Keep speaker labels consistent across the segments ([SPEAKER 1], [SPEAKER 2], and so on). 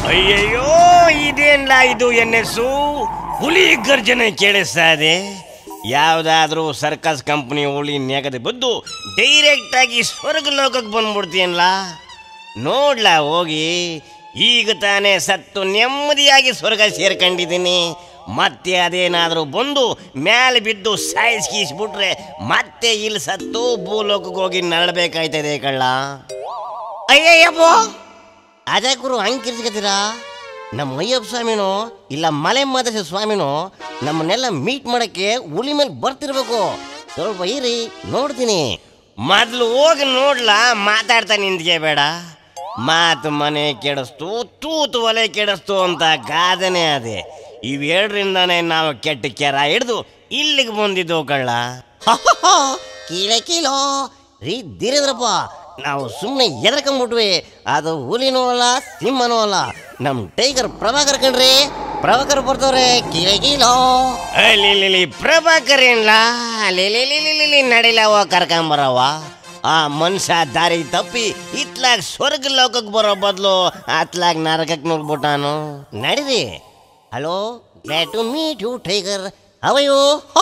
[SPEAKER 1] ಅಯ್ಯಯ್ಯೋ ಇದೇನ್ಲ ಇದು ಎನ್ನೆಸ್ಸು ಹುಲಿ ಗರ್ಜನೆ ಕೇಳಿಸ್ತಾ ಇದೆ ಯಾವ್ದಾದ್ರೂ ಸರ್ಕಸ್ ಕಂಪನಿ ಹುಲಿ ನೆಗದು ಬದ್ದು ಡೈರೆಕ್ಟ್ ಆಗಿ ಸ್ವರ್ಗ ಲೋಕಕ್ಕೆ ಬಂದ್ಬಿಡ್ತೀಯನ್ಲ ನೋಡ್ಲಾ ಹೋಗಿ ಈಗ ತಾನೇ ಸತ್ತು ನೆಮ್ಮದಿಯಾಗಿ ಸ್ವರ್ಗ ಸೇರ್ಕೊಂಡಿದ್ದೀನಿ ಮತ್ತೆ ಅದೇನಾದರೂ ಬಂದು ಮೇಲೆ ಬಿದ್ದು ಸಾಯಿಸ್ಕೀಸ್ಬಿಟ್ರೆ ಮತ್ತೆ ಇಲ್ಲಿ ಸತ್ತು ಭೂಲೋಕಕ್ಕೆ ಹೋಗಿ ನರಳಬೇಕಾಯ್ತದೆ ಕಳ್ಳ ಅಯ್ಯಯ್ಯಪ್ಪೋ ಅದೇ ಗುರು ಹಂಗೆ ಕಿರ್ಸ್ಕತ್ತೀರಾ ನಮ್ಮ ಅಯ್ಯಪ್ಪ ಸ್ವಾಮಿನೋ ಇಲ್ಲ ಮಲೆ ಮಾದೇಶ ಸ್ವಾಮಿನೋ ನಮ್ಮನ್ನೆಲ್ಲ ಮೀಟ್ ಮಾಡಕ್ಕೆ ಹುಲಿ ಮೇಲೆ ಬರ್ತಿರ್ಬೇಕು ಸ್ವಲ್ಪ ಇರಿ ನೋಡ್ತೀನಿ ಮೊದಲು ಹೋಗಿ ನೋಡ್ಲಾ ಮಾತಾಡ್ತಾ ನಿಂತ್ಗೆ ಬೇಡ ಮಾತು ಮನೆ ಕೆಡಿಸ್ತು ತೂತು ಒಲೆ ಕೆಡಿಸ್ತು ಅಂತ ಗಾದನೆ ಅದೇ ಇವೆರಡರಿಂದಾನೇ ನಾವು ಕೆಟ್ಟ ಕೆರ ಹಿಡ್ದು ಇಲ್ಲಿಗೆ ಬಂದಿದ್ದು ಕಳ್ಳ ಕೀಳೆ ಕೀಲೋ ರೀ ದಿರಿದ್ರಪ್ಪ ನಾವು ಸುಮ್ಮನೆ ಎದರ್ಕೊಂಬಿಟ್ವಿ ಅದು ಹುಲಿನೂ ಅಲ್ಲ ಸಿಂಹನೂ ಅಲ್ಲ ನಮ್ಮ ಟೈಗರ್ ಪ್ರಭಾಕರ್ ಕಣ್ರಿ ಪ್ರಭಾಕರ್ ಬರ್ತವ್ರೆ ಕೀಳೆ ಕೀಲೋ ಲಿಲಿ ಪ್ರಭಾಕರ್ ಏನ್ಲ ಲಿಲಿ ನಡಿಲವ ಕರ್ಕೊಂಬರವ ಆ ಮನುಷ್ಯ ದಾರಿ ತಪ್ಪಿ ಇತ್ಲಾಗ ಸ್ವರ್ಗ ಲೋಕಕ್ಕೆ ಬರೋ ಬದಲು ಅತ್ಲಾಗ ನರಕಕ್ಕೆ ನುಗ್ಬಿಟ್ಟಾನು ನಡೀರಿ hello glad to meet you tiger ಅವಯೋ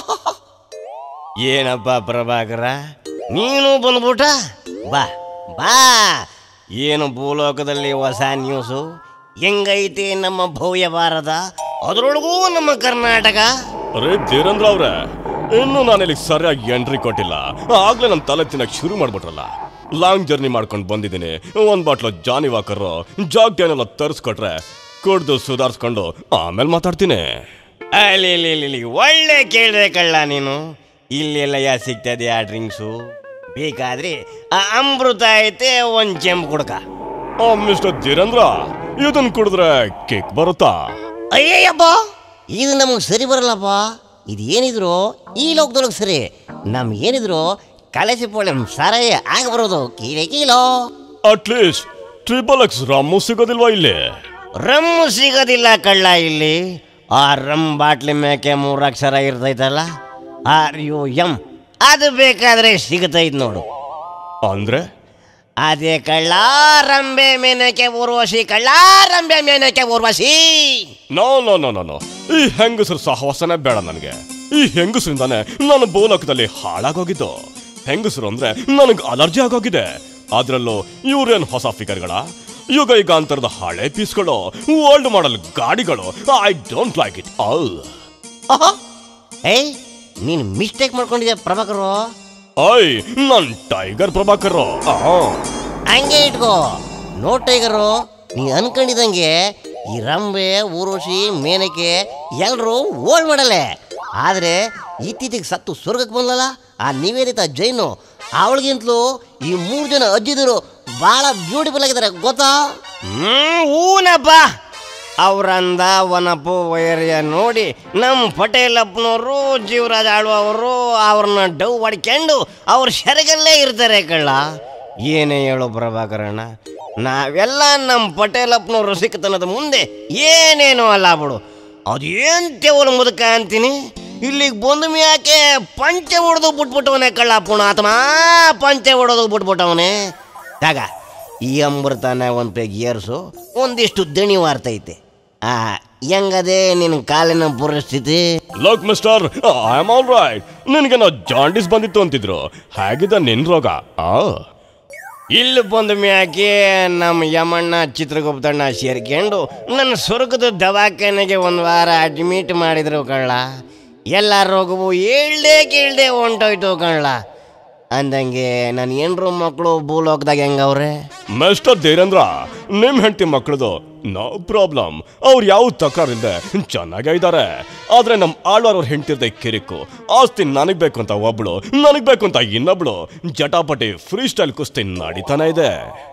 [SPEAKER 1] ಏನಪ್ಪ ಪ್ರಭಾಕರ ನೀನು ಬಂದ್ಬಿಟ ಬಾ ಬಾ ಏನು ಭೂಲೋಕದಲ್ಲಿ ಹೊಸ ನ್ಯೂಸು ಹೆಂಗೈತೆ ನಮ್ಮ ಭವ್ಯ ಭಾರತ ಅದರೊಳಗೂ ನಮ್ಮ ಕರ್ನಾಟಕ
[SPEAKER 2] ಅರೆ ಧೀರೇಂದ್ರ ಅವ್ರೆ ಇನ್ನು ನಾನು ಇಲ್ಲಿಗೆ ಸರಿಯಾಗಿ ಎಂಟ್ರಿ ಕೊಟ್ಟಿಲ್ಲ ಆಗ್ಲೇ ನನ್ನ ತಲೆ ತಿನ್ನಕ್ ಶುರು ಮಾಡ್ಬಿಟ್ರಲ್ಲ ಲಾಂಗ್ ಜರ್ನಿ ಮಾಡ್ಕೊಂಡು ಬಂದಿದ್ದೀನಿ ಒಂದ್ ಬಾಟ್ಲು ಜಾನಿ ವಾಕರ್ ಜಾಗ್ಯಾನೆಲ್ಲ ತರಿಸ್ಕೊಟ್ರೆ ಕುಡ್ದು ಸುಧಾರಿಸ್ಕೊಂಡು ಆಮೇಲೆ ಮಾತಾಡ್ತೀನಿ
[SPEAKER 1] ಅಲ್ಲಿ ಇಲ್ಲಿ ಇಲ್ಲಿ, ಇಲ್ಲಿ ಒಳ್ಳೆ ಕೇಳಿದೆ ಕಳ್ಳ ನೀನು ಇಲ್ಲೆಲ್ಲ ಯಾ ಸಿಗ್ತದೆ ಆ ಡ್ರಿಂಕ್ಸು ಬೇಕಾದ್ರೆ ಆ ಅಮೃತ ಐತೆ ಒಂದ್ ಚೆಂಬು ಕುಡ್ಕ
[SPEAKER 2] ಆ ಮಿಸ್ಟರ್ ಧೀರೇಂದ್ರ ಇದನ್ ಕುಡಿದ್ರೆ ಕಿಕ್ ಬರುತ್ತಾ
[SPEAKER 1] ಅಯ್ಯಯ್ಯಪ್ಪ ಇದು ನಮಗೆ ಸರಿ ಬರಲ್ಲಪ್ಪ ಇದು ಏನಿದ್ರು ಈ ಲೋಕದೊಳಗೆ ಸರಿ ನಮ್ಗೆ ಏನಿದ್ರು ಕಲಸಿ ಪೊಳೆ ಸಾರಾಯ ಆಗ ಬರೋದು ಕೀಲೆ ಕೀಲೋ
[SPEAKER 2] ಅಟ್ಲೀಸ್ಟ್ ಟ್ರಿಬಲ್ ಎಕ್ಸ್ ರಾಮು ಸಿಗೋದಿಲ್ವಾ ಇಲ್ಲಿ
[SPEAKER 1] ರಮ್ಮು ಸಿಗೋದಿಲ್ಲ ಕಳ್ಳ ಇಲ್ಲಿ ಆ ರಮ್ ಬಾಟ್ಲಿ ಮೇಕೆ ಮೂರು ಅಕ್ಷರ ಇರ್ತೈತಲ್ಲ ಆರ್ ಯು ಎಂ ಅದು ಬೇಕಾದ್ರೆ ಸಿಗತೈತ್ ನೋಡು
[SPEAKER 2] ಅಂದ್ರೆ
[SPEAKER 1] ಅದೇ ಕಳ್ಳ ರಂಬೆ ಮೇನಕೆ ಊರ್ವಶಿ ಕಳ್ಳ Rambhe Menake Urvashi
[SPEAKER 2] no no no no no ಈ ಹೆಂಗಸರ ಸಹವಾಸನೇ ಬೇಡ ನನಗೆ ಈ ಹೆಂಗಸರಿಂದಾನೆ ನಾನು ಭೂಲೋಕದಲ್ಲಿ ಹಾಳಾಗೋಗಿದ್ದು ಹೆಂಗಸರು ಅಂದ್ರೆ ನನಗೆ ಅಲರ್ಜಿ ಆಗೋಗಿದೆ ಅದ್ರಲ್ಲೂ ಇವ್ರೇನ್ ಹೊಸ ಫಿಗರ್ಗಳ ಯುಗ ಯುಗಾಂತರದ ಹಳೆ ಪೀಸ್ಗಳು ಓಲ್ಡ್ ಮಾಡಲ್ ಗಾಡಿಗಳು I don't like it all
[SPEAKER 1] ಏಯ್ ನೀನು ಮಿಸ್ಟೇಕ್ ಮಾಡ್ಕೊಂಡಿದ್ಯಾ ಪ್ರಭಾಕರು
[SPEAKER 2] ಐ ನನ್ ಟೈಗರ್ ಪ್ರಭಾಕರ್
[SPEAKER 1] ಹಂಗೆ ಇಟ್ಕೋ ನೋ ಟೈಗರು ನೀ ಅನ್ಕೊಂಡಿದಂಗೆ ಈ ರಂಬೆ ಊರ್ವಶಿ ಮೇನಕೆ ಎಲ್ಲರೂ ಓಲ್ಡ್ ಮಾಡಲೆ ಆದರೆ ಇತ್ತೀಚೆಗೆ ಸತ್ತು ಸ್ವರ್ಗಕ್ಕೆ ಬಂದಲ್ಲ ಆ ನಿವೇದಿತ ಜೈನು ಅವಳಿಗಿಂತಲೂ ಈ ಮೂರು ಜನ ಅಜ್ಜಿದರು ಭಾಳ ಬ್ಯೂಟಿಫುಲ್ ಆಗಿದ್ದಾರೆ ಗೊತ್ತಾ ಹೂನಪ್ಪ ಅವರಂದ ವನಪು ವೈರ್ಯ ನೋಡಿ ನಮ್ಮ ಪಟೇಲಪ್ಪನವರು ಜೀವರಾಜ ಆಳ್ವವರು ಅವ್ರನ್ನ ಡವ್ ಹೊಡ್ಕೊಂಡು ಅವ್ರ ಸೆರಗಲ್ಲೇ ಇರ್ತಾರೆ ಕಳ್ಳ ಏನೇ ಹೇಳು ಪ್ರಭಾಕರಣ್ಣ ನಾವೆಲ್ಲ ನಮ್ಮ ಪಟೇಲಪ್ಪನವ್ರ ಸಿಕ್ಕತನದ ಮುಂದೆ ಏನೇನೋ ಅಲ್ಲ ಬಿಡು ಅದೇನ್ ತೆವಲು ಮುದುಕ ಅಂತೀನಿ ಇಲ್ಲಿಗೆ ಬಂದ ಮ್ಯಾಕೆ ಪಂಚೆ ಹೊಡೆದು ಬಿಟ್ಬಿಟ್ಟವನೇ ಕಳ್ಳ ಪುಣಾತ್ಮ ಪಂಚೆ ಹೊಡೆದು ಬಿಟ್ಬಿಟ್ಟವನೇ ತಗ ಈ ಅಮೃತನ ಒಂದು ಪೇಗ್ ಏರ್ಸು ಒಂದಿಷ್ಟು ದಣಿ ವಾರ್ತೈತೆ ಆ ಹೆಂಗದೆ ನಿನ್ನ ಕಾಲಿನ ಪರಿಸ್ಥಿತಿ
[SPEAKER 2] look mister I am all right ನಿನಗೆ ನಾ ಜಾಂಡಿಸ್ ಬಂದಿತ್ತು ಅಂತಿದ್ರು ಹೇಗಿದೆ ನಿನ್ ರೋಗ ಆ
[SPEAKER 1] ಇಲ್ಲಿ ಬಂದ ಮ್ಯಾಕೆ ನಮ್ಮ ಯಮಣ್ಣ ಚಿತ್ರಗುಪ್ತಣ್ಣ ಸೇರ್ಕೊಂಡು ನನ್ನ ಸ್ವರ್ಗದ ದವಾಖಾನೆಗೆ ಒಂದು ವಾರ ಅಡ್ಮಿಟ್ ಮಾಡಿದ್ರು ಕಳ್ಳ ಎಲ್ಲ ರೋಗವು ಹೇಳ್ದೆ ಕೇಳ್ದೆ ಹೊಂಟೋಯ್ತು ಕಳ್ಳ ಅಂದಂಗೆ ನನ್ನ ಹೆಣ್ರು ಮಕ್ಕಳು ಭೂಲೋಕದಾಗ ಹೆಂಗವ್ರೆ
[SPEAKER 2] ಮಿಸ್ಟರ್ ಧೀರೇಂದ್ರ ನಿಮ್ ಹೆಂಡತಿ ಮಕ್ಕಳದು ನೋ ಪ್ರಾಬ್ಲಮ್ ಅವ್ರು ಯಾವ ತಕರಾರಿಲ್ಲದೆ ಚೆನ್ನಾಗೇ ಇದ್ದಾರೆ ಆದ್ರೆ ನಮ್ ಆಳ್ವಾರ್ ಅವ್ರ ಹೆಂಡತಿರ್ದೆ ಕಿರಿಕು ಆಸ್ತಿ ನನಗ್ ಬೇಕು ಅಂತ ಒಬ್ಳು ನನಗ್ ಬೇಕು ಅಂತ ಇನ್ನೊಬ್ಳು ಜಟಾಪಟಿ ಫ್ರೀ ಸ್ಟೈಲ್ ಕುಸ್ತಿ ನಡೀತಾನೆ ಇದೆ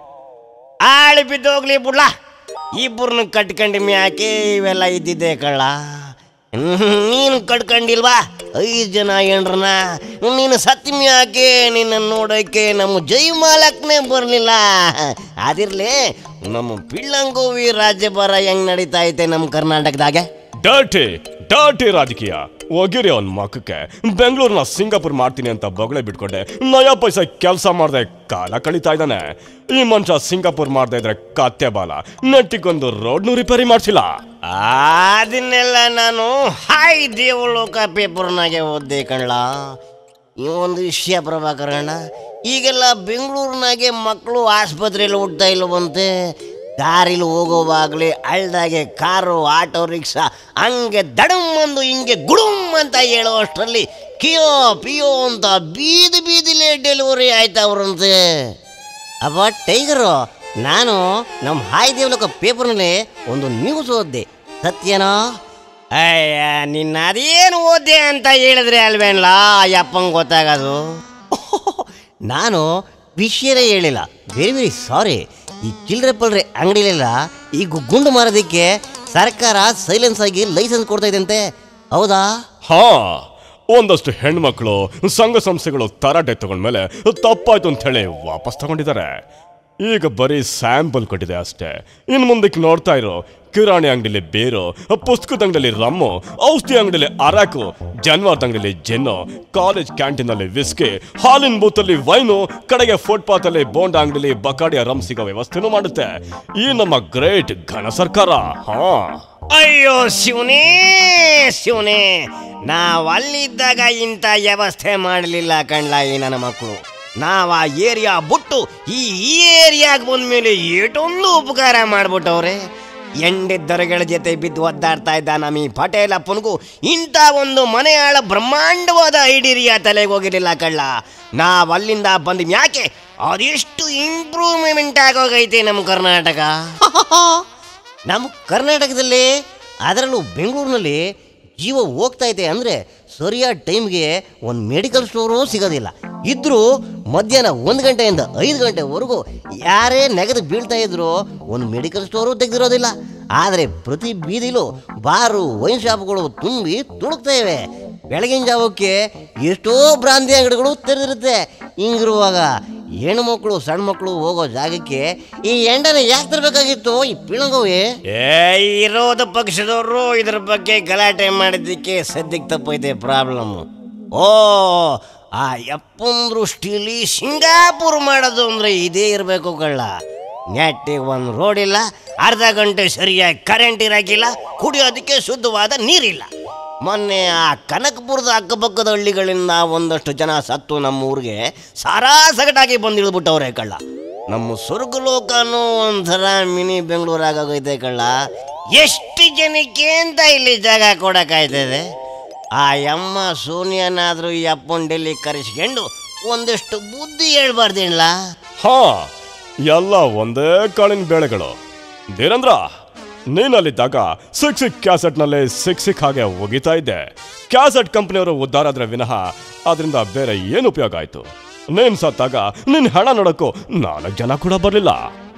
[SPEAKER 1] ಆಳಿ ಬಿದ್ದೋಗ್ಲಿ ಬಿಡ್ಲ ಇಬ್ಬರನ್ನ ಕಟ್ಕೊಂಡು ಮ್ಯಾಕೆ ಇವೆಲ್ಲ ಇದ್ದಿದ್ದೆ ಕಳ್ಳ ಹ್ಮ್, ನೀನು ಕಟ್ಕೊಂಡಿಲ್ವಾ ಐದು ಜನ ಹೆಣ್ರನ್ನ ನೀನು ಸತ್ಯ ಮ್ಯಾಕೆ ನಿನ್ನ ನೋಡೋಕೆ ನಮ್ಮ ಜೈ ಮಾಲಕ್ನೇ ಬರಲಿಲ್ಲ ಅದಿರ್ಲಿ ನಮ್ಮ ಪಿಳ್ಳಂಗೋವಿ ರಾಜ್ಯಭಾರ ಹೆಂಗ್ ನಡೀತಾ ಐತೆ ನಮ್ಮ ಕರ್ನಾಟಕದಾಗೆ
[SPEAKER 2] ಡರ್ಟಿ ಡರ್ಟಿ ರಾಜಕೀಯ ಹೋಗಿರಿ ಅವನ್ ಮಕ್ಕಕ್ಕೆ ಬೆಂಗಳೂರ್ನ ಸಿಂಗಾಪುರ್ ಮಾಡ್ತೀನಿ ಅಂತ ಬೊಗಳೆ ಬಿಟ್ಕೊಂಡೆ ನಯಾ ಪೈಸಾ ಕೆಲಸ ಮಾಡ್ದೆ ಕಾಲ ಕಳೀತಾ ಇದ್ದಾನೆ ಈ ಮನುಷ್ಯ ಸಿಂಗಾಪುರ್ ಮಾಡ್ದೆ ಇದ್ರೆ ಕತ್ತೆ ಬಾಲ ನೆಟ್ಟಿಗೊಂದು ರೋಡ್ನು ರಿಪೇರಿ ಮಾಡ್ಸಿಲ್ಲ
[SPEAKER 1] ಅದನ್ನೆಲ್ಲ ನಾನು ಹಾಯ್ ದೇವಲೋಕ ಪೇಪರ್ನಾಗೆ ಓದ್ದೆ ಕಣ್ಲ ಈ ಒಂದು ವಿಷಯ ಪ್ರಭಾಕರಣ ಈಗೆಲ್ಲ ಬೆಂಗಳೂರಿನಾಗೆ ಮಕ್ಕಳು ಆಸ್ಪತ್ರೆಯಲ್ಲಿ ಹುಡ್ತಾ ಇಲ್ವಂತೆ ದಾರಿಲಿ ಹೋಗೋವಾಗಲೇ ಹಳ್ದಾಗೆ ಕಾರು ಆಟೋ ರಿಕ್ಷಾ ಹಂಗೆ ದಡಮ್ ಒಂದು ಹಿಂಗೆ ಗುಡುಮ್ ಅಂತ ಹೇಳುವಷ್ಟರಲ್ಲಿ ಕಿಯೋ ಪಿಯೋ ಅಂತ ಬೀದಿ ಬೀದಿಲೇ ಡೆಲಿವರಿ ಆಯ್ತವ್ರಂತೆ ಅಬ್ಬ ಟೈಗರು ನಾನು ನಮ್ಮ ಹಾಯ್ ದೇವಲೋಕ ಪೇಪರ್ನಲ್ಲಿ ಒಂದು ನ್ಯೂಸ್ ಓದ್ದೆ ಸತ್ಯನೋ ಅಯ್ಯ ನಿನ್ನ ಅದೇನು ಓದ್ದೆ ಅಂತ ಹೇಳಿದ್ರೆ ಅಲ್ವೇನ್ಲ ಯಪ್ಪಂಗೆ ಗೊತ್ತಾಗೋದು ನಾನು ವಿಷಯನೇ ಹೇಳಿಲ್ಲ ವೆರಿ ವೆರಿ ಸಾರಿ ಈ ಚಿಲ್ಲರೆ ಪಲ್ರೆ ಅಂಗಡಿಲೆಲ್ಲ ಈ ಗು- ಗುಂಡು ಮಾರೋದಕ್ಕೆ ಸರ್ಕಾರ ಸೈಲೆನ್ಸ್ ಆಗಿ ಲೈಸೆನ್ಸ್ ಕೊಡ್ತಾ ಇದಂತೆ ಹೌದಾ
[SPEAKER 2] ಹಾ ಒಂದಷ್ಟು ಹೆಣ್ಮಕ್ಳು ಸಂಘ ಸಂಸ್ಥೆಗಳು ತರಾಟೆ ತಗೊಂಡ್ಮೇಲೆ ತಪ್ಪಾಯ್ತು ಅಂತ ಹೇಳಿ ವಾಪಸ್ ತಗೊಂಡಿದ್ದಾರೆ ಈಗ ಬರೀ ಸ್ಯಾಂಪಲ್ ಕೊಟ್ಟಿದೆ ಅಷ್ಟೇ ಇನ್ನು ಮುಂದಕ್ಕೆ ನೋಡ್ತಾ ಇರೋ ಕಿರಾಣಿ ಅಂಗಡಿಲಿ ಬೇರು ಪುಸ್ತಕದ ಅಂಗಡಿಲಿ ರಮ್ಮು ಔಷಧಿ ಅಂಗಡಿಲಿ ಅರಾಕು ಜನ್ವಾರ್ದ ಅಂಗಡಿಲಿ ಜೆನ್ನು ಕಾಲೇಜ್ ಕ್ಯಾಂಟೀನಲ್ಲಿ ವಿಸ್ಕಿ ಹಾಲಿನ ಬೂತಲ್ಲಿ ವೈನು ಕಡೆಗೆ ಫುಟ್ಪಾತ್ ಅಲ್ಲಿ ಬೋಂಡ ಅಂಗಡಿಲಿ ಬಕಾಡಿಯ ರಮ್ ಸಿಗೋ ವ್ಯವಸ್ಥೆನೂ ಮಾಡುತ್ತೆ ಈ ನಮ್ಮ ಗ್ರೇಟ್ ಘನ ಸರ್ಕಾರ ಹಾ
[SPEAKER 1] ಅಯ್ಯೋ ಶಿವನೇ ಶಿವನೇ ನಾವು ಅಲ್ಲಿದ್ದಾಗ ಇಂಥ ವ್ಯವಸ್ಥೆ ಮಾಡಲಿಲ್ಲ ಕಣ್ಲ ಈ ನನ್ನ ಮಕ್ಕಳು ನಾವು ಆ ಏರಿಯಾ ಬಿಟ್ಟು ಈ ಏರಿಯಾಗೆ ಬಂದ್ಮೇಲೆ ಏಟೊಂದು ಉಪಕಾರ ಮಾಡ್ಬಿಟ್ಟವ್ರೆ ಎಂಡಿದ್ದರಗಳ ಜೊತೆ ಬಿದ್ದು ಒದ್ದಾಡ್ತಾ ಇದ್ದ ನಮ್ಮ ಈ ಪಟೇಲ್ ಅಪ್ಪನಿಗೂ ಇಂಥ ಒಂದು ಮನೆಯಾಳ ಬ್ರಹ್ಮಾಂಡವಾದ ಐಡಿರಿಯಾ ತಲೆಗೆ ಹೋಗಿರಲಿಲ್ಲ ಕಳ್ಳ ನಾವು ಅಲ್ಲಿಂದ ಬಂದ ಯಾಕೆ ಅದೆಷ್ಟು ಇಂಪ್ರೂವ್ಮೆಂಟ್ ಆಗೋಗೈತೆ ನಮ್ಮ ಕರ್ನಾಟಕ ನಮ್ಮ ಕರ್ನಾಟಕದಲ್ಲಿ ಅದರಲ್ಲೂ ಬೆಂಗಳೂರಿನಲ್ಲಿ ಜೀವ ಹೋಗ್ತಾ ಇದೆ ಅಂದರೆ ಸರಿಯಾದ ಟೈಮ್ಗೆ ಒಂದು ಮೆಡಿಕಲ್ ಸ್ಟೋರು ಸಿಗೋದಿಲ್ಲ ಇದ್ರೂ ಮಧ್ಯಾಹ್ನ ಒಂದು ಗಂಟೆಯಿಂದ ಐದು ಗಂಟೆವರೆಗೂ ಯಾರೇ ನೆಗೆದು ಬೀಳ್ತಾ ಇದ್ರು ಒಂದು ಮೆಡಿಕಲ್ ಸ್ಟೋರು ತೆಗೆದಿರೋದಿಲ್ಲ ಆದರೆ ಪ್ರತಿ ಬೀದಿಲೂ ಬಾರು ವೈನ್ ಶಾಪ್ಗಳು ತುಂಬಿ ತುಳುಕ್ತಾ ಇವೆ ಬೆಳಗಿನ ಜಾವಕ್ಕೆ ಎಷ್ಟೋ ಬ್ರಾಂತಿ ಅಂಗಡಿಗಳು ತೆರೆದಿರುತ್ತೆ ಹಿಂಗಿರುವಾಗ ಹೆಣ್ಣು ಮಕ್ಕಳು ಸಣ್ಣ ಮಕ್ಕಳು ಹೋಗೋ ಜಾಗಕ್ಕೆ ಈ ಎಂಡನ ಯಾಕೆ ತರಬೇಕಾಗಿತ್ತು ಈ ಪಿಳಂಗವೇ ಏ ಇರೋದು ಪಕ್ಷದವರು ಇದ್ರ ಬಗ್ಗೆ ಗಲಾಟೆ ಮಾಡಿದ್ದಕ್ಕೆ ಸದ್ಯಕ್ಕೆ ತಪ್ಪೈತೆ ಪ್ರಾಬ್ಲಮ್ ಓ ಆ ಯಪ್ಪನ್ ದೃಷ್ಟಿಲಿ ಸಿಂಗಾಪುರ್ ಮಾಡೋದು ಅಂದ್ರೆ ಇದೇ ಇರಬೇಕು ಕಳ್ಳ ನೆಟ್ಟಿಗೆ ಒಂದು ರೋಡ್ ಇಲ್ಲ ಅರ್ಧ ಗಂಟೆ ಸರಿಯಾಗಿ ಕರೆಂಟ್ ಇರಾಕಿಲ್ಲ ಕುಡಿಯೋದಕ್ಕೆ ಶುದ್ಧವಾದ ನೀರಿಲ್ಲ ಮೊನ್ನೆ ಆ ಕನಕಪುರದ ಅಕ್ಕಪಕ್ಕದ ಹಳ್ಳಿಗಳಿಂದ ಒಂದಷ್ಟು ಜನ ಸತ್ತು ನಮ್ಮ ಊರಿಗೆ ಸಾರಾ ಸಗಟಾಗಿ ಬಂದು ಇಳಿದ್ಬಿಟ್ಟವ್ರೆ ಕಳ್ಳ ನಮ್ಮ ಸ್ವರ್ಗಲೋಕನೂ ಒಂಥರ ಮಿನಿ ಬೆಂಗಳೂರಾಗೋಗೈತೆ ಕಳ್ಳ ಎಷ್ಟು ಜನಕ್ಕೆ ಅಂತ ಇಲ್ಲಿ ಜಾಗ ಕೊಡಕ್ಕಾಯ್ತದೆ ಆ ಯಮ್ಮ ಸೋನಿಯನಾದರೂ ಈ ಅಪ್ಪನ ಡೆಲ್ಲಿ ಕರೆಸ್ಕೊಂಡು ಒಂದಷ್ಟು ಬುದ್ಧಿ ಹೇಳ್ಬಾರ್ದೇನ್ಲ
[SPEAKER 2] ಹಾ ಎಲ್ಲ ಒಂದೇ ಕಾಳಿನ ಬೇಳೆಗಳು ದೇರಂದ್ರ ನೀನಲ್ಲಿದ್ದಾಗ ಸಿಕ್ ಸಿಕ್ ಕ್ಯಾಸೆಟ್ನಲ್ಲಿ ಸಿಕ್ ಸಿಕ್ ಹಾಗೆ ಒಗಿತಾ ಇದ್ದೆ ಕ್ಯಾಸೆಟ್ ಕಂಪನಿಯವರು ಉದ್ಧಾರ ಆದ್ರೆ ವಿನಃ ಅದರಿಂದ ಬೇರೆ ಏನು ಉಪಯೋಗ ಆಯ್ತು ನೀನ್ ಸತ್ತಾಗ ನಿನ್ ಹಣ ನೋಡಕ್ಕೂ ನಾಲ್ಕು ಜನ ಕೂಡ ಬರಲಿಲ್ಲ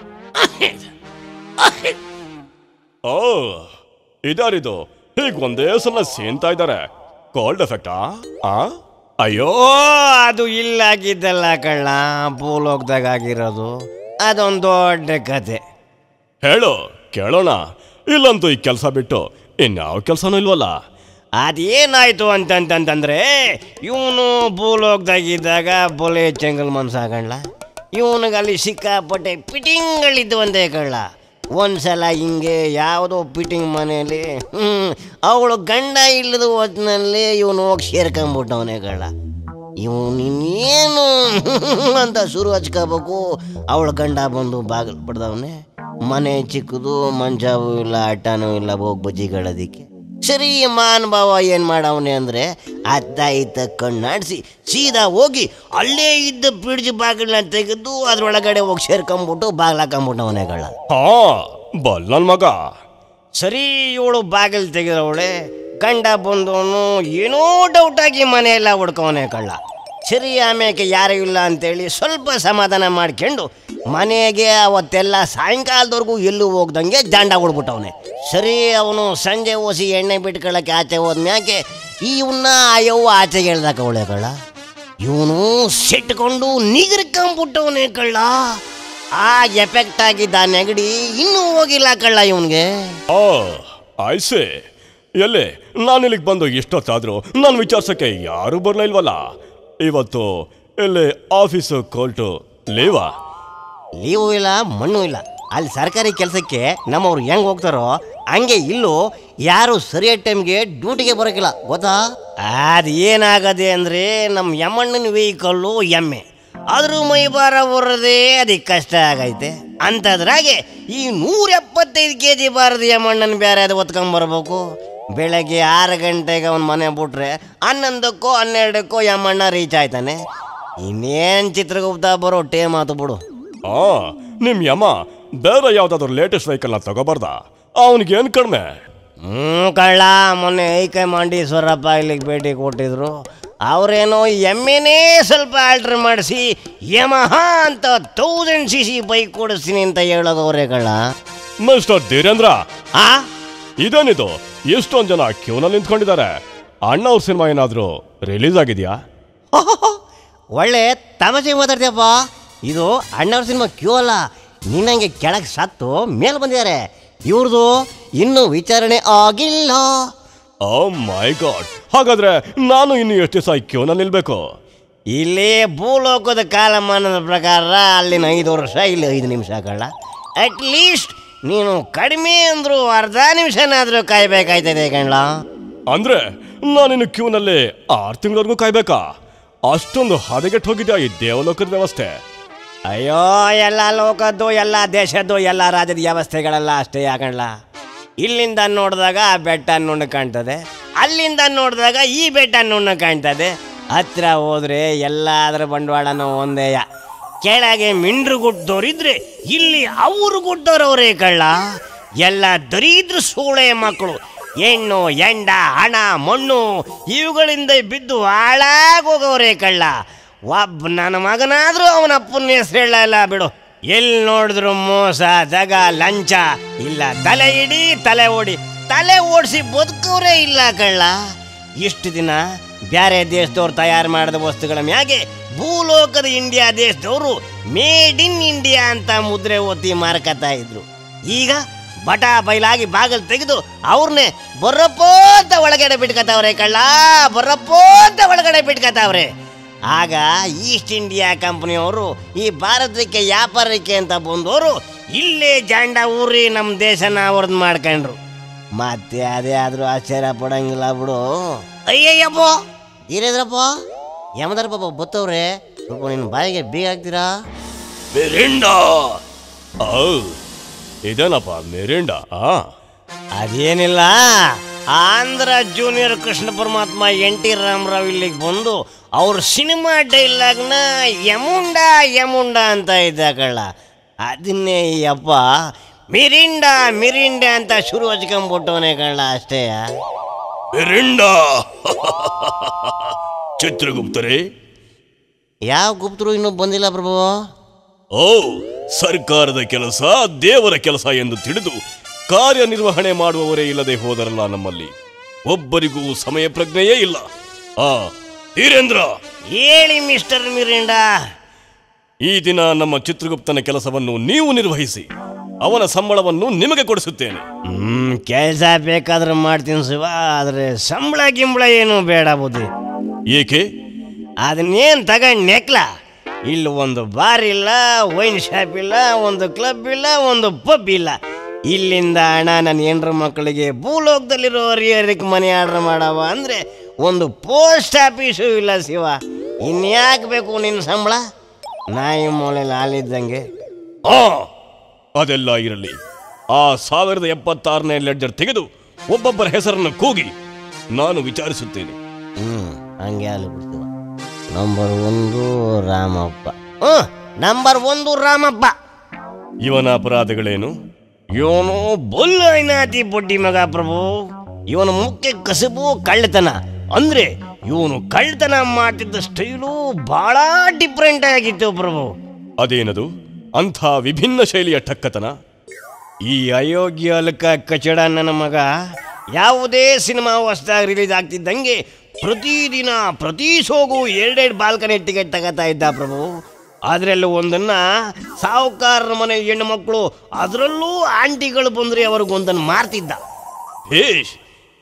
[SPEAKER 2] ಓ ಇದಾರಿದು ಹೀಗ್ ಒಂದೇ ಸಲ ಸೇಂತಾ ಇದ್ದಾರೆ ಕೋಲ್ಡ್ ಎಫೆಕ್ಟಾ ಆ ಅಯ್ಯೋ
[SPEAKER 1] ಓ ಅದು ಇಲ್ಲಾಗಿದ್ದಲ್ಲ ಕಳ್ಳ ಭೂಲೋಕದಾಗ ಆಗಿರೋದು ಅದೊಂದು ದೊಡ್ಡ ಕತೆ
[SPEAKER 2] ಹೇಳು ಕೇಳೋಣ ಇಲ್ಲಂತೂ ಈ ಕೆಲಸ ಬಿಟ್ಟು ಇನ್ಯಾವ ಕೆಲಸನೂ ಇಲ್ವಲ್ಲ
[SPEAKER 1] ಅದೇನಾಯ್ತು ಅಂತಂತಂದ್ರೆ ಇವನು ಭೂಲೋಕದಾಗಿದ್ದಾಗ ಬೊಲೆ ಚೆಂಗಲ್ ಮನ್ಸಾಗಣ್ಣ ಇವನಿಗೆ ಅಲ್ಲಿ ಸಿಕ್ಕಾಪಟ್ಟೆ ಫಿಟ್ಟಿಂಗ್ಗಳಿದ್ದು ಒಂದೇ ಕಳ್ಳ ಒಂದ್ಸಲ ಹಿಂಗೆ ಯಾವುದೋ ಫಿಟ್ಟಿಂಗ್ ಮನೆಯಲ್ಲಿ ಹ್ಮ್ ಅವಳು ಗಂಡ ಇಲ್ಲದ ಹೊತ್ತಿನಲ್ಲಿ ಇವನು ಹೋಗಿ ಸೇರ್ಕೊಂಬಿಟ್ಟವನೇ ಕಳ್ಳ ಇವನು ಇನ್ನೇನು ಅಂತ ಶುರು ಹಚ್ಕೋಬೇಕು ಅವಳ ಗಂಡ ಬಂದು ಬಾಗಿಲು ಬಿಡ್ದವನೆ ಮನೆ ಚಿಕ್ಕದು ಮಂಚವೂ ಇಲ್ಲ ಆಟನೂ ಇಲ್ಲ ಹೋಗಿ ಬಜ್ಜಿಗಳೋದಿಕ್ಕೆ ಸರಿ ಮಾನ್ ಭಾವ ಏನು ಮಾಡವನೆ ಅಂದರೆ ಅತ್ತ ಇತ್ತ ಕಣ್ಣಾಡಿಸಿ ಸೀದಾ ಹೋಗಿ ಅಲ್ಲೇ ಇದ್ದ ಪಿಡ್ಜಿ ಬಾಗಿಲನ್ನ ತೆಗೆದು ಅದ್ರೊಳಗಡೆ ಹೋಗಿ ಸೇರ್ಕೊಂಬಿಟ್ಟು ಬಾಗ್ಲಾಕೊಂಬಿಟ್ಟವನೇ ಕಳ್ಳ
[SPEAKER 2] ಹಾ ಬಲ್ ನನ್ ಮಗ
[SPEAKER 1] ಸರಿ ಇವಳು ಬಾಗಿಲು ತೆಗೆದವಳೆ ಗಂಡ ಬಂದವನು ಏನೋ ಡೌಟಾಗಿ ಮನೆಯೆಲ್ಲ ಹುಡ್ಕವನೆ ಕಳ್ಳ ಸರಿ ಆಮೇಲೆ ಯಾರೂ ಇಲ್ಲ ಅಂತೇಳಿ ಸ್ವಲ್ಪ ಸಮಾಧಾನ ಮಾಡ್ಕೊಂಡು ಮನೆಗೆ ಅವತ್ತೆಲ್ಲ ಸಾಯಂಕಾಲದವರೆಗೂ ಎಲ್ಲೂ ಹೋಗ್ದಂಗೆ ದಂಡ ಹೊಡ್ಬಿಟ್ಟವನೆ ಸರಿ ಅವನು ಸಂಜೆ ಓಸಿ ಎಣ್ಣೆ ಬಿಟ್ಕೊಳ್ಳೋಕೆ ಆಚೆ ಹೋದ್ಮ್ಯಾಕೆ ಇವನ್ನ ಅಯ್ಯವ್ವ ಆಚೆಗೆ ಹೇಳ್ದಾಕ ಅವಳೆ ಕಳ್ಳ ಇವನು ಸಿಟ್ಕೊಂಡು ನಿಗರ್ಕೊಂಬಿಟ್ಟವನೇ ಕಳ್ಳ ಆ ಎಫೆಕ್ಟ್ ಆಗಿದ್ದ ನೆಗಡಿ ಇನ್ನೂ ಹೋಗಿಲ್ಲ ಕಳ್ಳ ಇವನ್ಗೆ
[SPEAKER 2] ಓ ಐಸೆ ಎಲ್ಲಿ ನಾನು ಇಲ್ಲಿಗೆ ಬಂದು ಎಷ್ಟೊತ್ತಾದ್ರೂ ನಾನು ವಿಚಾರಿಸೋಕ್ಕೆ ಯಾರೂ ಬರಲೇ ಇಲ್ವಲ್ಲ ಇವತ್ತು ಎಲ್ಲಿ ಆಫೀಸು ಕೋರ್ಟು ಲೀವಾ
[SPEAKER 1] ಲೀವು ಇಲ್ಲ ಮಣ್ಣು ಇಲ್ಲ ಅಲ್ಲಿ ಸರ್ಕಾರಿ ಕೆಲಸಕ್ಕೆ ನಮ್ಮವ್ರು ಹೆಂಗ್ ಹೋಗ್ತಾರೋ ಹಂಗೆ ಇಲ್ಲೂ ಯಾರು ಸರಿಯಾದ ಟೈಮ್ಗೆ ಡ್ಯೂಟಿಗೆ ಬರೋಕಿಲ್ಲ ಗೊತ್ತಾ ಅದು ಏನಾಗದೆ ಅಂದರೆ ನಮ್ಮ ಯಮ್ಮಣ್ಣನ ವೆಹಿಕಲ್ಲು ಎಮ್ಮೆ ಅದ್ರ ಮೈ ಭಾರ ಬರೋದೇ ಅದಕ್ಕೆ ಕಷ್ಟ ಆಗೈತೆ ಅಂಥದ್ರಾಗೆ ಈ ನೂರ ಎಪ್ಪತ್ತೈದು ಕೆ ಜಿ ಬಾರದ ಯಮ್ಮಣ್ಣನ ಬೇರೆ ಅದು ಹೊತ್ಕೊಂಬರ್ಬೇಕು ಬೆಳಗ್ಗೆ ಆರು ಗಂಟೆಗೆ ಅವ್ನ ಮನೆ ಬಿಟ್ರೆ ಹನ್ನೊಂದಕ್ಕೋ ಹನ್ನೆರಡಕ್ಕೋ ಯಮ್ಮಣ್ಣ ರೀಚ್ ಆಯ್ತಾನೆ ಇನ್ನೇನು ಚಿತ್ರಗುಪ್ತ ಬರೋ ಟೇ ಮಾತು ಬಿಡು
[SPEAKER 2] ಆ ನಿಮ್ ಯಮ ಬೇರೆ ಯಾವ್ದಾದ್ರು ಲೇಟೆಸ್ಟ್ ವೆಹಿಕಲ್ನ ತಗೋಬಾರ್ದ ಅವನಿಗೇನು ಕಡಿಮೆ
[SPEAKER 1] ಹ್ಞೂ ಕಳ್ಳ ಮೊನ್ನೆ ಐಕೈ ಮಾಂಡೀಶ್ವರಪ್ಪ ಇಲ್ಲಿಗೆ ಭೇಟಿ ಕೊಟ್ಟಿದ್ರು ಅವರೇನೋ ಎಮ್ಮೆನೇ ಸ್ವಲ್ಪ ಆಲ್ಟ್ರ್ ಮಾಡಿಸಿ ಯಮಹ ಅಂತ ತೌಸಂಡ್ ಸಿ ಸಿ ಬೈಕ್ ಕೊಡಿಸ್ತೀನಿ ಅಂತ ಹೇಳೋಗವ್ರೆ ಕಳ್ಳ
[SPEAKER 2] ಮಿಸ್ಟರ್ ಧೀರೇಂದ್ರ
[SPEAKER 1] ಆ
[SPEAKER 2] ಇದೇನಿದು ಎಷ್ಟೊಂದು ಜನ ಕ್ಯೂನಲ್ಲಿ ನಿಂತ್ಕೊಂಡಿದ್ದಾರೆ ಅಣ್ಣ ಅವ್ರ ಸಿನಿಮಾ ಏನಾದರೂ ರಿಲೀಸ್ ಆಗಿದೆಯಾ
[SPEAKER 1] ಒಳ್ಳೆ ತಮಾಷೆ ಮಾತಾಡ್ತೀಯಪ್ಪ ಇದು ಅಣ್ಣವ್ರ ಸಿನಿಮಾ ಕ್ಯೂ ಅಲ್ಲ ನಿನ್ನಂಗೆ ಕೆಳಗೆ ಸತ್ತು ಮೇಲೆ ಬಂದಿದ್ದಾರೆ ಇವ್ರದು ಇನ್ನೂ ವಿಚಾರಣೆ ಆಗಿಲ್ಲ
[SPEAKER 2] ಓ ಮೈ ಗಾಡ್ ಹಾಗಾದ್ರೆ ನಾನು ಇನ್ನು ಎಷ್ಟು ದಿವಸ ಕ್ಯೂನಲ್ಲಿ ನಿಲ್ಬೇಕು
[SPEAKER 1] ಇಲ್ಲಿ ಭೂಲೋಕದ ಕಾಲಮಾನದ ಪ್ರಕಾರ ಅಲ್ಲಿನ ಐದು ವರ್ಷ ಇಲ್ಲಿ ಐದು ನಿಮಿಷ ಕಳ್ಳ ಅಟ್ ಲೀಸ್ಟ್ ನೀನು ಕಡಿಮೆ ಅಂದ್ರು ಅರ್ಧ ನಿಮಿಷನಾದರೂ ಕಾಯ್ಬೇಕಾಯ್ತದೆ ಕಣ್ಣ
[SPEAKER 2] ಅಂದ್ರೆ ನಾನಿನ್ನು ಕ್ಯೂನಲ್ಲಿ ಆರು ತಿಂಗಳವರೆಗೂ ಕಾಯ್ಬೇಕಾ ಅಷ್ಟೊಂದು ಹದಗೆಟ್ಟು ಹೋಗಿದ್ಯಾ ಈ ದೇವಲೋಕದ ವ್ಯವಸ್ಥೆ
[SPEAKER 1] ಅಯ್ಯೋ ಎಲ್ಲ ಲೋಕದ್ದು ಎಲ್ಲ ದೇಶದ್ದು ಎಲ್ಲ ರಾಜ್ಯದ ವ್ಯವಸ್ಥೆಗಳೆಲ್ಲ ಅಷ್ಟೇ ಯಾಕಣ್ಣ ಇಲ್ಲಿಂದ ನೋಡಿದಾಗ ಆ ಬೆಟ್ಟ ನುಣ್ಣು ಕಾಣ್ತದೆ ಅಲ್ಲಿಂದ ನೋಡಿದಾಗ ಈ ಬೆಟ್ಟ ನುಣ್ಣು ಕಾಣ್ತದೆ ಹತ್ರ ಹೋದ್ರೆ ಎಲ್ಲಾದ್ರ ಬಂಡವಾಳನೂ ಒಂದೇಯ ಕೆಳಗೆ ಮಿಂಡ್ರು ಗುಡ್ಡೋರಿದ್ರೆ ಇಲ್ಲಿ ಅವರು ಗುಡ್ಡೋರವರೇ ಕಳ್ಳ ಎಲ್ಲ ದರಿದ್ರ ಸೂಳೆ ಮಕ್ಕಳು ಹೆಣ್ಣು ಎಂಡ ಹಣ ಮಣ್ಣು ಇವುಗಳಿಂದ ಬಿದ್ದು ಹಾಳಾಗೋಗವ್ರೆ ಕಳ್ಳ ಒಬ್ಬ ನನ್ನ ಮಗನಾದ್ರೂ ಅವನ ಅಪ್ಪನ ಹೆಸರು ಹೇಳಲ್ಲ ಬಿಡು ಎಲ್ಲಿ ನೋಡಿದ್ರು ಮೋಸ ಜಗ ಲಂಚ ಇಲ್ಲ ತಲೆ ಇಡಿ ತಲೆ ಓಡಿ ತಲೆ ಓಡಿಸಿ ಬದುಕವ್ರೇ ಇಲ್ಲ ಕಳ್ಳ ಇಷ್ಟು ದಿನ ಬ್ಯಾರೆ ದೇಶದವ್ರು ತಯಾರು ಮಾಡಿದ ವಸ್ತುಗಳ ಮ್ಯಾಗೆ ಭೂಲೋಕದ ಇಂಡಿಯಾ ದೇಶದವರು ಮೇಡ್ ಇನ್ ಇಂಡಿಯಾ ಅಂತ ಮುದ್ರೆ ಒತ್ತಿ ಮಾರ್ಕತಾ ಇದ್ರು ಈಗ ಬಟ ಬೈಲಾಗಿ ಬಾಗಿಲು ತೆಗೆದು ಅವ್ರನ್ನೇ ಬರಪ್ಪೋ ಅಂತ ಒಳಗಡೆ ಬಿಟ್ಕತಾವ್ರೆ ಕಳ್ಳ ಬರಪ್ಪೋ ಅಂತ ಒಳಗಡೆ ಬಿಟ್ಕತಾವ್ರೆ ಆಗ ಈಸ್ಟ್ ಇಂಡಿಯಾ ಕಂಪನಿಯವರು ಈ ಭಾರತಕ್ಕೆ ವ್ಯಾಪಾರಕ್ಕೆ ಅಂತ ಬಂದವರು ಇಲ್ಲೇ ಜಾಂಡ ಊರಿ ನಮ್ಮ ದೇಶನ ಅವ್ರದ್ದು ಮಾಡ್ಕೊಂಡ್ರು ಮತ್ತೆ ಅದೇ ಆದ್ರೂ ಆಶ್ಚರ್ಯ ಪಡಂಗಿಲ್ಲ ಬಿಡು ಅಯ್ಯಯ್ಯಪ್ಪ ಧೀರೇಂದ್ರಪ್ಪ ಯಮದರಪ್ಪ ಬತ್ತವ್ರೆ ಸ್ವಲ್ಪ ನಿನ್ನ ಬಾಯಿಗೆ ಬೀಗ ಹಾಕ್ತೀರಾ
[SPEAKER 2] ಮಿರಿಂಡಾ ಔ ಇದೇನಪ್ಪ ಮಿರಿಂಡಾ ಆ
[SPEAKER 1] ಅದೇನಿಲ್ಲ ಆಂಧ್ರ ಜೂನಿಯರ್ ಕೃಷ್ಣ ಪರಮಾತ್ಮ ಎನ್ ಟಿ ರಾಮರಾವ್ ಇಲ್ಲಿಗೆ ಬಂದು ಅವ್ರ ಸಿನಿಮಾ ಡೈಲಾಗ್ನ ಯಮುಂಡ ಯಮುಂಡ ಅಂತ ಇದ್ದ ಕಳ್ಳ ಅದನ್ನೇ ಈ ಅಪ್ಪ ಮಿರಿಂಡ ಮಿರಿಂಡ ಅಂತ ಶುರು ಹಚ್ಕೊಂಡ್ಬಿಟ್ಟವನೇ ಕಳ್ಳ ಅಷ್ಟೇ
[SPEAKER 2] ಮಿರಿಂಡಾ ಚಿತ್ರಗುಪ್ತರೇ
[SPEAKER 1] ಯಾವ ಗುಪ್ತರು ಇನ್ನೂ ಬಂದಿಲ್ಲ ಪ್ರಭು
[SPEAKER 2] ಓ ಸರ್ಕಾರದ ಕೆಲಸ ದೇವರ ಕೆಲಸ ಎಂದು ತಿಳಿದು ಕಾರ್ಯನಿರ್ವಹಣೆ ಮಾಡುವವರೇ ಇಲ್ಲದೆ ಹೋದರಲ್ಲ ನಮ್ಮಲ್ಲಿ ಒಬ್ಬರಿಗೂ ಸಮಯ ಪ್ರಜ್ಞೆಯೇ ಇಲ್ಲ ಆ ವೀರೇಂದ್ರ
[SPEAKER 1] ಹೇಳಿ ಮಿಸ್ಟರ್ ಮಿರಿಂಡ
[SPEAKER 2] ಈ ದಿನ ನಮ್ಮ ಚಿತ್ರಗುಪ್ತನ ಕೆಲಸವನ್ನು ನೀವು ನಿರ್ವಹಿಸಿ ಅವನ ಸಂಬಳವನ್ನು ನಿಮಗೆ ಕೊಡಿಸುತ್ತೇನೆ
[SPEAKER 1] ಹ್ಮ್ ಕೆಲಸ ಬೇಕಾದ್ರೆ ಮಾಡ್ತೀನಿ ಶಿವ ಆದ್ರೆ ಸಂಬಳ ಗಿಂಬಳ ಏನು ಬೇಡ ಬುದ್ಧಿ
[SPEAKER 2] ಏಕೆ
[SPEAKER 1] ಅದನ್ನೇನು ತಗೊಂಡು ನೆಕ್ಲ ಇಲ್ಲಿ ಒಂದು ಬಾರ್ ಇಲ್ಲ ವೈನ್ ಶಾಪ್ ಇಲ್ಲ ಒಂದು ಕ್ಲಬ್ ಇಲ್ಲ ಒಂದು ಪಬ್ ಇಲ್ಲ ಇಲ್ಲಿಂದ ಹಣ ನನ್ನ ಹೆಂಡ್ರ ಮಕ್ಕಳಿಗೆ ಭೂಲೋಕದಲ್ಲಿರೋ ಹರಿಹರಕ್ಕೆ ಮನೆ ಆರ್ಡರ್ ಮಾಡವ ಅಂದರೆ ಒಂದು ಪೋಸ್ಟ್ ಆಫೀಸು ಇಲ್ಲ ಶಿವ ಇನ್ಯಾಕೆ ಬೇಕು ನಿನ್ನ ಸಂಬಳ ನಾಯಿ ಮೂಲೆಯಲ್ಲಿ ಹಾಲಿದ್ದಂಗೆ
[SPEAKER 2] ಆ ಅದೆಲ್ಲ ಇರಲಿ ಆ ಸಾವಿರದ ಎಪ್ಪತ್ತಾರನೇ ಲೆಡ್ಜರ್ ತೆಗೆದು ಒಬ್ಬೊಬ್ಬರ ಹೆಸರನ್ನು ಕೂಗಿ ನಾನು ವಿಚಾರಿಸುತ್ತೇನೆ
[SPEAKER 1] ಹ್ಞೂ ಹಂಗೆ ಅಲ್ಲಿ ಬಿಡ್ತೀವ ನಂಬರ್ ಒಂದು ರಾಮಪ್ಪ ಹ್ಞೂ ನಂಬರ್ ಒಂದು ರಾಮಪ್ಪ
[SPEAKER 2] ಇವನ ಅಪರಾಧಗಳೇನು
[SPEAKER 1] ಇವನು ಬೊಲ್ಲ ಐನಾತಿ ಬೊಡ್ಡಿ ಮಗ ಪ್ರಭು ಇವನ ಮುಖ್ಯ ಕಸಬು ಕಳ್ಳತನ ಅಂದ್ರೆ ಇವನು ಕಳ್ಳತನ ಮಾಡ್ತಿದ್ದ ಸ್ಟೈಲು ಬಹಳ ಡಿಫ್ರೆಂಟ್ ಆಗಿತ್ತು ಪ್ರಭು
[SPEAKER 2] ಅದೇನದು ಅಂಥ ವಿಭಿನ್ನ ಶೈಲಿಯ ಠಕ್ಕತನ
[SPEAKER 1] ಈ ಅಯೋಗ್ಯ ಅಲ್ಕ ಕಚಡ ನನ್ನ ಮಗ ಯಾವುದೇ ಸಿನಿಮಾ ಹೊಸದಾಗಿ ರಿಲೀಸ್ ಆಗ್ತಿದ್ದಂಗೆ ಪ್ರತಿದಿನ ಪ್ರತಿ ಸೋಗು ಎರಡೆರಡು ಬಾಲ್ಕನಿ ಟಿಕೆಟ್ ತಗೋತಾ ಇದ್ದ ಪ್ರಭು ಅದರಲ್ಲೂ ಒಂದನ್ನ ಸಾಹುಕಾರರ ಮನೆ ಹೆಣ್ಣು ಮಕ್ಕಳು ಅದರಲ್ಲೂ ಆಂಟಿಗಳು ಬಂದ್ರೆ ಅವ್ರಿಗೊಂದನ್ನು ಮಾರ್ತಿದ್ದ
[SPEAKER 2] ಭೇಷ್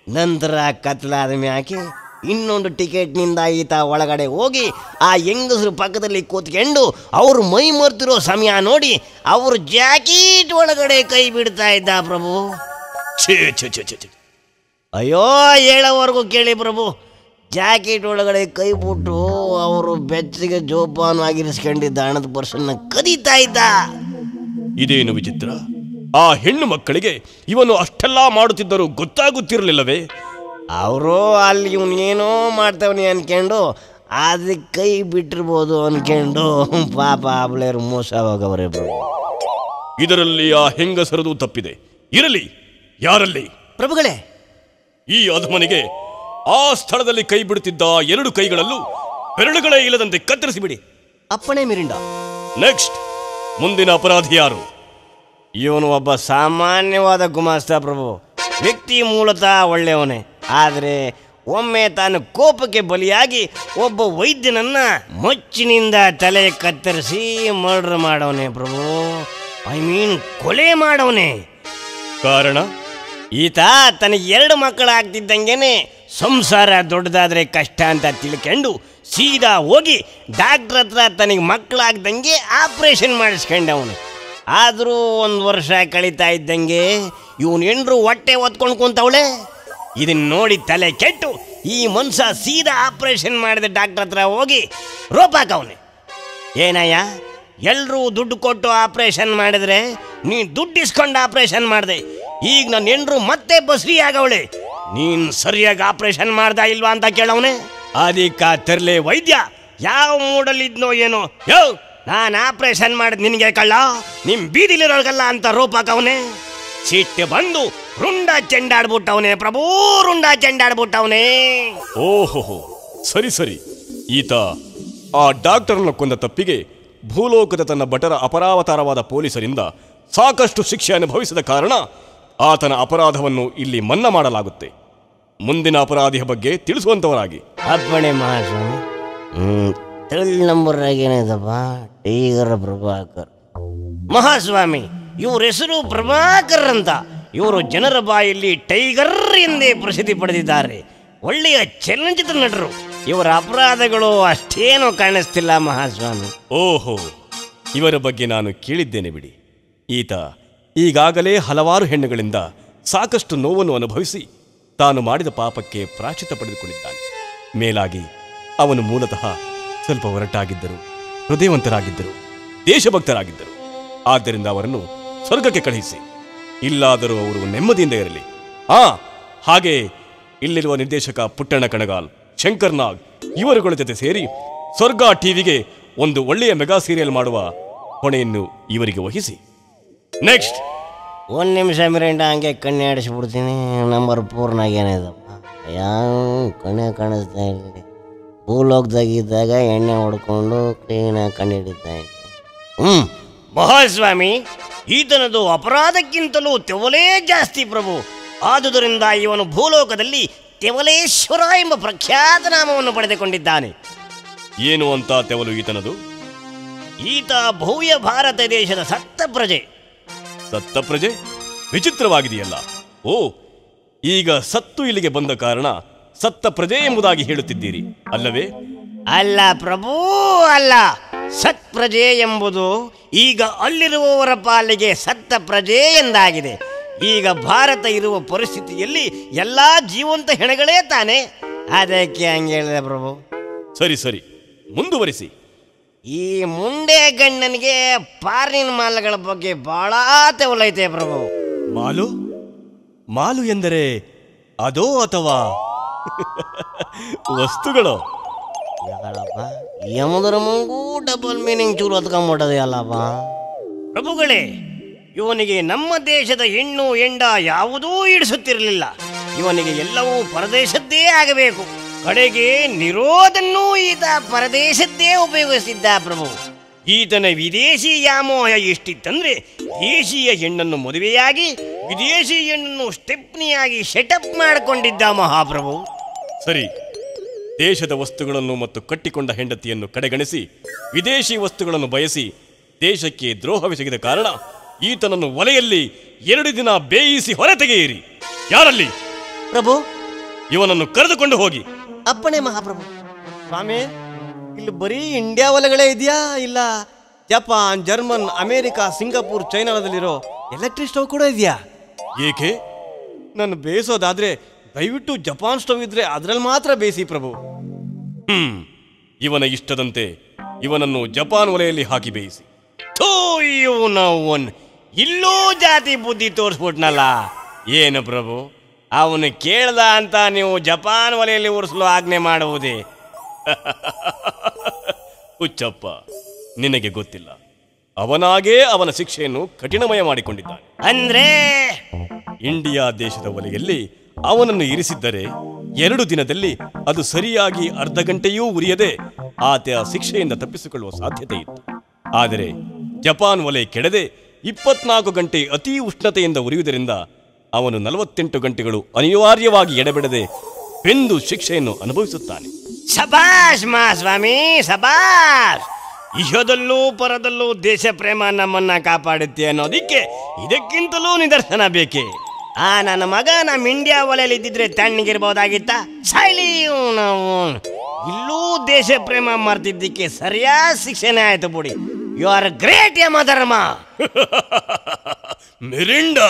[SPEAKER 1] ನಂತರ ಕತ್ಲಾದ ಮ್ಯಾಕೆ ಇನ್ನೊಂದು ಟಿಕೆಟ್ನಿಂದ ಈತ ಒಳಗಡೆ ಹೋಗಿ ಆ ಹೆಂಗಸರು ಪಕ್ಕದಲ್ಲಿ ಕೂತ್ಕೊಂಡು ಅವರು ಮೈ ಮರ್ತಿರೋ ಸಮಯ ನೋಡಿ ಅವರು ಜಾಕೀಟ್ ಒಳಗಡೆ ಕೈ ಬಿಡ್ತಾ ಇದ್ದ ಪ್ರಭು
[SPEAKER 2] ಛೇ ಛೇ ಛೇ ಛೇ ಛೇ.
[SPEAKER 1] ಅಯ್ಯೋ ಹೇಳೋವರೆಗೂ ಕೇಳಿ ಪ್ರಭು ಜಾಕೆಟ್ ಒಳಗಡೆ ಕೈ ಬಿಟ್ಟು ಅವರು ಬೆಚ್ಚಗೆ ಜೋಪಾನವಾಗಿರಿಸ್ಕೊಂಡಿದ್ದ ಹಣದ ಪರ್ಸನ್ನ ಕದೀತಾ ಇದ್ದ
[SPEAKER 2] ಇದೇನು ವಿಚಿತ್ರ ಆ ಹೆಣ್ಣು ಮಕ್ಕಳಿಗೆ ಇವನು ಅಷ್ಟೆಲ್ಲ ಮಾಡುತ್ತಿದ್ದರೂ ಗೊತ್ತಾಗುತ್ತಿರಲಿಲ್ಲವೇ
[SPEAKER 1] ಅವರು ಅಲ್ಲಿ ಇವನೇನೋ ಮಾಡ್ತಾವನಿ ಅನ್ಕೊಂಡು ಅದಕ್ಕೆ ಕೈ ಬಿಟ್ಟಿರ್ಬೋದು ಅನ್ಕೊಂಡು ಪಾಪ ಆಬ್ಲೇರು ಮೋಸ ಹೋಗವ್ರೆ ಪ್ರಭು
[SPEAKER 2] ಇದರಲ್ಲಿ ಆ ಹೆಂಗಸರದು ತಪ್ಪಿದೆ ಇರಲಿ ಯಾರಲ್ಲಿ
[SPEAKER 1] ಪ್ರಭುಗಳೇ
[SPEAKER 2] ಈ ಅಧಮನಿಗೆ ಆ ಸ್ಥಳದಲ್ಲಿ ಕೈ ಬಿಡುತ್ತಿದ್ದ ಎರಡು ಕೈಗಳಲ್ಲೂ ಬೆರಳುಗಳೇ ಇಲ್ಲದಂತೆ ಕತ್ತರಿಸಿಬಿಡಿ
[SPEAKER 1] ಅಪ್ಪಣೆ ಮಿರಿಂಡ
[SPEAKER 2] ನೆಕ್ಸ್ಟ್ ಮುಂದಿನ ಅಪರಾಧಿ ಯಾರು
[SPEAKER 1] ಇವನು ಒಬ್ಬ ಸಾಮಾನ್ಯವಾದ ಗುಮಾಸ್ತ ಪ್ರಭು ವ್ಯಕ್ತಿ ಮೂಲತಃ ಒಳ್ಳೆಯವನೇ ಆದರೆ ಒಮ್ಮೆ ತಾನು ಕೋಪಕ್ಕೆ ಬಲಿಯಾಗಿ ಒಬ್ಬ ವೈದ್ಯನನ್ನ ಮೊಚ್ಚಿನಿಂದ ತಲೆ ಕತ್ತರಿಸಿ ಮರ್ಡರ್ ಮಾಡವನೆ ಪ್ರಭು ಐ ಮೀನ್ ಕೊಲೆ ಮಾಡವನೆ
[SPEAKER 2] ಕಾರಣ
[SPEAKER 1] ಈತ ತನಗೆ ಎರಡು ಮಕ್ಕಳಾಗ್ತಿದ್ದಂಗೆನೆ ಸಂಸಾರ ದೊಡ್ಡದಾದ್ರೆ ಕಷ್ಟ ಅಂತ ತಿಳ್ಕೊಂಡು ಸೀದಾ ಹೋಗಿ ಡಾಕ್ಟ್ರ್ ಹತ್ರ ತನಗೆ ಮಕ್ಕಳಾಗ್ದಂಗೆ ಆಪ್ರೇಷನ್ ಮಾಡಿಸ್ಕೊಂಡವನು ಆದರೂ ಒಂದು ವರ್ಷ ಕಳೀತಾ ಇದ್ದಂಗೆ ಇವನು ಹೆಂಡ್ರು ಹೊಟ್ಟೆ ಒತ್ಕೊಂಡು ಕುಂತವಳೆ ಇದನ್ನ ನೋಡಿ ತಲೆ ಕೆಟ್ಟು ಈ ಮನ್ಸ ಸೀದಾ ಆಪ್ರೇಷನ್ ಮಾಡಿದ ಡಾಕ್ಟ್ರ್ ಹತ್ರ ಹೋಗಿ ರೋಪಾಕವನೆ ಏನಯ್ಯ ಎಲ್ಲರೂ ದುಡ್ಡು ಕೊಟ್ಟು ಆಪ್ರೇಷನ್ ಮಾಡಿದ್ರೆ ನೀ ದುಡ್ಡು ಇಸ್ಕೊಂಡು ಆಪ್ರೇಷನ್ ಮಾಡಿದೆ ಈಗ ನನ್ನ ಹೆಂಡ್ರು ಮತ್ತೆ ಬಸ್ರಿ ಆಗವಳೆ ನೀನ್ ಸರಿಯಾಗಿ ಆಪ್ರೇಷನ್ ಮಾಡ್ದ ಇಲ್ವಾ ಅಂತ ಕೇಳವನೆ ಅದಕ್ಕ ತರ್ಲೆ ವೈದ್ಯ ಯಾವ ಮೂಡಲ್ಲಿದ್ನೋ ಏನೋ ಯೋ ನಾನು ಆಪ್ರೇಷನ್ ಮಾಡಿದ್ ನಿನಗೆ ಕಳ್ಳ ನಿಮ್ ಬೀದಿಲಿರೋರ್ಗಲ್ಲ ಅಂತ ರೋಪಾಕವನೆ ಸಿಟ್ಟು ಬಂದು ರುಂಡ ಚೆಂಡಾಡ್ಬಿಟ್ಟವನೆ ಪ್ರಭು ರುಂಡ ಚೆಂಡಾಡ್ಬಿಟ್ಟವನೇ
[SPEAKER 2] ಓಹೋ ಸರಿ ಸರಿ ಈತ ಆ ಡಾಕ್ಟರ್ನ ಕೊಂದ ತಪ್ಪಿಗೆ ಭೂಲೋಕದ ತನ್ನ ಭಟರ ಅಪರಾವತಾರವಾದ ಪೊಲೀಸರಿಂದ ಸಾಕಷ್ಟು ಶಿಕ್ಷೆ ಅನುಭವಿಸಿದ ಕಾರಣ ಆತನ ಅಪರಾಧವನ್ನು ಇಲ್ಲಿ ಮನ್ನಾ ಮಾಡಲಾಗುತ್ತೆ ಮುಂದಿನ ಅಪರಾಧಿಯ ಬಗ್ಗೆ ತಿಳಿಸುವಂತವರಾಗಿ
[SPEAKER 1] ಅಪ್ಪಣೆ ಮಹಾಸ್ವಾಮಿ ಹ್ಮ್ ತಳಿ ನಂಬರ್ ಏನಿದಪ್ಪ ಟೀಗರ ಪ್ರಭಾಕರ್ ಮಹಾಸ್ವಾಮಿ ಇವ್ರ ಹೆಸರು ಪ್ರಭಾಕರ್ ಅಂತ ಇವರು ಜನರ ಬಾಯಲ್ಲಿ ಟೈಗರ್ ಎಂದೇ ಪ್ರಸಿದ್ಧಿ ಪಡೆದಿದ್ದಾರೆ ಒಳ್ಳೆಯ ಚಲನಚಿತ್ರ ನಟರು ಇವರ ಅಪರಾಧಗಳು ಅಷ್ಟೇನೂ ಕಾಣಿಸ್ತಿಲ್ಲ ಮಹಾಸ್ವಾಮಿ
[SPEAKER 2] ಓಹೋ ಇವರ ಬಗ್ಗೆ ನಾನು ಕೇಳಿದ್ದೇನೆ ಬಿಡಿ ಈತ ಈಗಾಗಲೇ ಹಲವಾರು ಹೆಣ್ಣುಗಳಿಂದ ಸಾಕಷ್ಟು ನೋವನ್ನು ಅನುಭವಿಸಿ ತಾನು ಮಾಡಿದ ಪಾಪಕ್ಕೆ ಪ್ರಾಚಿತ ಪಡೆದುಕೊಂಡಿದ್ದಾನೆ ಮೇಲಾಗಿ ಅವನು ಮೂಲತಃ ಸ್ವಲ್ಪ ಒರಟಾಗಿದ್ದರು ಹೃದಯವಂತರಾಗಿದ್ದರು ದೇಶಭಕ್ತರಾಗಿದ್ದರು ಆದ್ದರಿಂದ ಅವರನ್ನು ಸ್ವರ್ಗಕ್ಕೆ ಕಳುಹಿಸಿ ಇಲ್ಲಾದರೂ ಅವರು ನೆಮ್ಮದಿಯಿಂದ ಇರಲಿ ಆ ಹಾಗೆ ಇಲ್ಲಿರುವ ನಿರ್ದೇಶಕ ಪುಟ್ಟಣ್ಣ ಕಣಗಾಲ್ ಶಂಕರ್ ನಾಗ್ ಇವರುಗಳ ಜೊತೆ ಸೇರಿ ಸ್ವರ್ಗ ಟಿವಿಗೆ ಒಂದು ಒಳ್ಳೆಯ ಮೆಗಾ ಸೀರಿಯಲ್ ಮಾಡುವ ಹೊಣೆಯನ್ನು ಇವರಿಗೆ ವಹಿಸಿ ನೆಕ್ಸ್ಟ್
[SPEAKER 1] ಒಂದು ನಿಮಿಷ ಮಿರಿಂಡ ಹಂಗೆ ಕಣ್ಣೆ ಆಡಿಸ್ಬಿಡ್ತೀನಿ ನಂಬರ್ ಫೋರ್ನಾಗ ಏನಿದಪ್ಪ ಯಾವ ಕಣ್ಣೆ ಕಾಣಿಸ್ತಾ ಇಲ್ಲ ಭೂಲೋಕದಾಗಿದ್ದಾಗ ಎಣ್ಣೆ ಹೊಡ್ಕೊಂಡು ಕ್ಲೀನಾಗಿ ಕಣ್ಣು ಹಿಡಿತಾ ಇದ್ದೆ ಹ್ಞೂ ಮಹಾಸ್ವಾಮಿ ಈತನದು ಅಪರಾಧಕ್ಕಿಂತಲೂ ತೆವಲೇ ಜಾಸ್ತಿ ಪ್ರಭು ಆದುದರಿಂದ ಇವನು ಭೂಲೋಕದಲ್ಲಿ ತೆವಲೇಶ್ವರ ಎಂಬ ಪ್ರಖ್ಯಾತ ನಾಮವನ್ನು ಪಡೆದುಕೊಂಡಿದ್ದಾನೆ
[SPEAKER 2] ಏನು ಅಂತ ತೆವಲು ಈತನದು
[SPEAKER 1] ಈತ ಭವ್ಯ ಭಾರತ ದೇಶದ ಸತ್ತ ಪ್ರಜೆ
[SPEAKER 2] ಸತ್ತ ಪ್ರಜೆ ವಿಚಿತ್ರವಾಗಿದೆಯಲ್ಲ ಓ ಈಗ ಸತ್ತು ಇಲ್ಲಿಗೆ ಬಂದ ಕಾರಣ ಸತ್ತ ಪ್ರಜೆ ಎಂಬುದಾಗಿ ಹೇಳುತ್ತಿದ್ದೀರಿ ಅಲ್ಲವೇ
[SPEAKER 1] ಅಲ್ಲ ಪ್ರಭು ಅಲ್ಲ ಸತ್ ಪ್ರಜೆ ಎಂಬುದು ಈಗ ಅಲ್ಲಿರುವವರ ಪಾಲಿಗೆ ಸತ್ತ ಪ್ರಜೆ ಎಂದಾಗಿದೆ ಈಗ ಭಾರತ ಇರುವ ಪರಿಸ್ಥಿತಿಯಲ್ಲಿ ಎಲ್ಲಾ ಜೀವಂತ ಹೆಣಗಳೇ ತಾನೆ ಅದಕ್ಕೆ ಹಂಗೆ ಹೇಳಿದೆ ಪ್ರಭು
[SPEAKER 2] ಸರಿ ಸರಿ ಮುಂದುವರಿಸಿ
[SPEAKER 1] ಈ ಮುಂಡೆ ಗಣ್ಣನಿಗೆ ಪಾರಿನ ಮಾಲಗಳ ಬಗ್ಗೆ ಬಹಳ ತೆವಲೈತೆ ಪ್ರಭು
[SPEAKER 2] ಮಾಲು ಮಾಲು ಎಂದರೆ ಅದೋ ಅಥವಾ ವಸ್ತುಗಳು
[SPEAKER 1] ಯಾಕಲ್ಲಪ್ಪ ಯಮದರ ಮುಂಗೂ ಡಬಲ್ ಮೀನಿಂಗ್ ಚೂರು ಹೊತ್ಕೊಂಬಿಟ್ಟದೆ ಅಲ್ಲಪ್ಪ ಪ್ರಭುಗಳೇ ಇವನಿಗೆ ನಮ್ಮ ದೇಶದ ಹೆಣ್ಣು ಎಂಡ ಯಾವುದೂ ಇಡಿಸುತ್ತಿರಲಿಲ್ಲ ಇವನಿಗೆ ಎಲ್ಲವೂ ಪರದೇಶದ್ದೇ ಆಗಬೇಕು ಕಡೆಗೆ ನಿರೋಧನ್ನೂ ಈತ ಪರದೇಶದ್ದೇ ಉಪಯೋಗಿಸಿದ್ದ ಪ್ರಭು ಈತನ ವಿದೇಶಿ ವ್ಯಾಮೋಹ ಎಷ್ಟಿತ್ತಂದ್ರೆ ದೇಶೀಯ ಹೆಣ್ಣನ್ನು ಮದುವೆಯಾಗಿ ವಿದೇಶಿ ಹೆಣ್ಣನ್ನು ಸ್ಟೆಪ್ನಿಯಾಗಿ ಸೆಟಪ್ ಮಾಡಿಕೊಂಡಿದ್ದ ಮಹಾಪ್ರಭು
[SPEAKER 2] ಸರಿ ದೇಶದ ವಸ್ತುಗಳನ್ನು ಮತ್ತು ಕಟ್ಟಿಕೊಂಡ ಹೆಂಡತಿಯನ್ನು ಕಡೆಗಣಿಸಿ ವಿದೇಶಿ ವಸ್ತುಗಳನ್ನು ಬಯಸಿ ದೇಶಕ್ಕೆ ದ್ರೋಹವೆಸಗಿದ ಕಾರಣ ಈತನನ್ನು ಒಲೆಯಲ್ಲಿ ಎರಡು ದಿನ ಬೇಯಿಸಿ ಹೊರತೆಗೆಯಿರಿ ಯಾರಲ್ಲಿ
[SPEAKER 3] ಪ್ರಭು
[SPEAKER 2] ಇವನನ್ನು ಕರೆದುಕೊಂಡು ಹೋಗಿ
[SPEAKER 3] ಅಪ್ಪಣೆ ಮಹಾಪ್ರಭು ಸ್ವಾಮಿ ಇಲ್ಲಿ ಬರೀ ಇಂಡಿಯಾ ಒಲೆಗಳೇ ಇದೆಯಾ ಇಲ್ಲ ಜಪಾನ್ ಜರ್ಮನ್ ಅಮೇರಿಕಾ ಸಿಂಗಾಪುರ್ ಚೈನಾದಲ್ಲಿರೋ ಎಲೆಕ್ಟ್ರಿಕ್ ಸ್ಟವ್ ಕೂಡ ಇದೆಯಾ
[SPEAKER 2] ಏಕೆ
[SPEAKER 3] ನಾನು ಬೇಯಿಸೋದಾದ್ರೆ ದಯವಿಟ್ಟು ಜಪಾನ್ ಸ್ಟವ್ ಇದ್ರೆ ಅದ್ರಲ್ಲಿ ಮಾತ್ರ ಬೇಯಿಸಿ ಪ್ರಭು
[SPEAKER 2] ಹ್ಮ್ ಇವನ ಇಷ್ಟದಂತೆ ಇವನನ್ನು ಜಪಾನ್ ಒಲೆಯಲ್ಲಿ ಹಾಕಿ ಬೇಯಿಸಿ
[SPEAKER 1] ಥೂ ಇವನವನ್ ಇಲ್ಲೂ ಜಾತಿ ಬುದ್ಧಿ ತೋರಿಸ್ಬಿಟ್ನಲ್ಲ ಏನು ಪ್ರಭು ಅವನು ಕೇಳ್ದ ಅಂತ ನೀವು ಜಪಾನ್ ಒಲೆಯಲ್ಲಿ ಉರಿಸಲು ಆಜ್ಞೆ ಮಾಡುವುದೇ
[SPEAKER 2] ಹುಚ್ಚಪ್ಪ ನಿನಗೆ ಗೊತ್ತಿಲ್ಲ ಅವನಾಗೇ ಅವನ ಶಿಕ್ಷೆಯನ್ನು ಕಠಿಣಮಯ ಮಾಡಿಕೊಂಡಿದ್ದಾನೆ
[SPEAKER 1] ಅಂದ್ರೆ
[SPEAKER 2] ಇಂಡಿಯಾ ದೇಶದ ಒಲೆಯಲ್ಲಿ ಅವನನ್ನು ಇರಿಸಿದ್ದರೆ ಎರಡು ದಿನದಲ್ಲಿ ಅದು ಸರಿಯಾಗಿ ಅರ್ಧ ಗಂಟೆಯೂ ಉರಿಯದೆ ಆತ ಶಿಕ್ಷೆಯಿಂದ ತಪ್ಪಿಸಿಕೊಳ್ಳುವ ಸಾಧ್ಯತೆ ಇತ್ತು ಆದರೆ ಜಪಾನ್ ಒಲೆ ಕೆಡದೆ ಇಪ್ಪತ್ನಾಲ್ಕು ಗಂಟೆ ಅತಿ ಉಷ್ಣತೆಯಿಂದ ಉರಿಯುವುದರಿಂದ ಅವನು ನಲವತ್ತೆಂಟು ಗಂಟೆಗಳು ಅನಿವಾರ್ಯವಾಗಿ ಎಡೆಬಿಡದೆ ಬೆಂದು ಶಿಕ್ಷೆಯನ್ನು ಅನುಭವಿಸುತ್ತಾನೆ
[SPEAKER 1] ಸಬಾಷ್ ಮಾ ಸ್ವಾಮಿ ಸಬಾಷ್ ಇಹದಲ್ಲೂ ಪರದಲ್ಲೂ ದೇಶ ಪ್ರೇಮ ನಮ್ಮನ್ನ ಕಾಪಾಡುತ್ತೆ ಅನ್ನೋದಿಕ್ಕೆ ಇದಕ್ಕಿಂತಲೂ ನಿದರ್ಶನ ಬೇಕೆ ಆ ನನ್ನ ಮಗ ನಮ್ಮ ಇಂಡಿಯಾ ಒಲೆಯಲ್ಲಿ ಇದ್ದಿದ್ರೆ ತಣ್ಣಗಿರ್ಬೋದಾಗಿತ್ತ ಸಾಯ್ಲಿ ನಾವು ಇಲ್ಲೂ ದೇಶ ಪ್ರೇಮ ಮರ್ತಿದ್ದಕ್ಕೆ ಸರಿಯಾದ ಶಿಕ್ಷೆನೇ ಆಯ್ತು ಬಿಡಿ ಯು ಆರ್ ಗ್ರೇಟ್ ಯಮ ಧರ್ಮ
[SPEAKER 2] ಮಿರಿಂಡಾ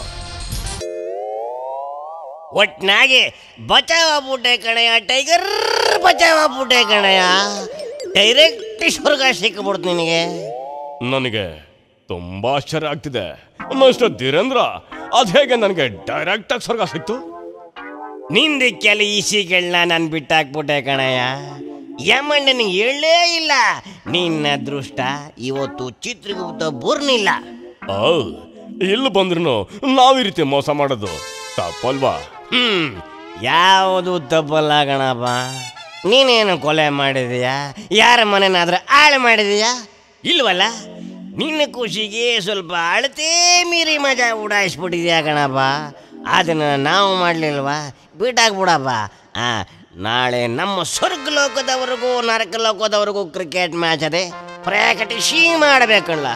[SPEAKER 1] ಒಟ್ನಾಗೆ ಬಚಾವ ಬೂಟೆ ಕಣಯ್ಯ ಟೈಗರ್ ಬಚಾವ ಬೂಟೆ ಕಣಯ್ಯ ಡೈರೆಕ್ಟ್ ಸ್ವರ್ಗ ಸಿಕ್ಬಿಡ್ತು ನಿನಗೆ
[SPEAKER 2] ನನಗೆ ತುಂಬಾ ಆಶ್ಚರ್ಯ ಆಗ್ತಿದೆ ಮಿಸ್ಟರ್ ಧೀರೇಂದ್ರ ಅದ್ ಹೇಗೆ ನನಗೆ ಡೈರೆಕ್ಟ್ ಆಗಿ ಸ್ವರ್ಗ ಸಿಕ್ತು
[SPEAKER 1] ನಿಂದ ಕೆಲ ಈಸಿಗಳನ್ನ ನಾನು ಬಿಟ್ಟಾಕ್ಬಿಟ್ಟೆ ಕಣಯ್ಯ ಯಮಣ್ಣ ನಿಂಗೆ ಹೇಳೇ ಇಲ್ಲ ನಿನ್ನ ಅದೃಷ್ಟ ಇವತ್ತು ಚಿತ್ರಗುಪ್ತ ಬುರ್ನಿಲ್ಲ
[SPEAKER 2] ಆ, ಇಲ್ಲಿ ಬಂದ್ರು ನಾವ್ ಈ ರೀತಿ ಮೋಸ ಮಾಡೋದು ತಪ್ಪಲ್ವಾ
[SPEAKER 1] ಹ್ಮ್ ಯಾವುದು ತಪ್ಪಲ್ಲ ಗಣಪ ನೀನೇನು ಕೊಲೆ ಮಾಡಿದೀಯಾ ಯಾರ ಮನೆನಾದ್ರೂ ಹಾಳು ಮಾಡಿದೀಯಾ ಇಲ್ವಲ್ಲ ನಿನ್ನ ಖುಷಿಗೆ ಸ್ವಲ್ಪ ಅಳತೆ ಮೀರಿ ಮಜಾ ಉಡಾಯಿಸ್ಬಿಟ್ಟಿದ್ಯಾ ಗಣಪ ಅದನ್ನ ನಾವು ಮಾಡಲಿಲ್ವಾ ಬಿಟ್ಟಾಕ್ಬಿಡಪ್ಪ ಆ ನಾಳೆ ನಮ್ಮ ಸ್ವರ್ಗ ಲೋಕದವರೆಗೂ ನರಕ ಲೋಕದವರೆಗೂ ಕ್ರಿಕೆಟ್ ಮ್ಯಾಚ್ ಅದೇ ಪ್ರಾಕ್ಟೀಸಿ ಮಾಡಬೇಕಲ್ಲ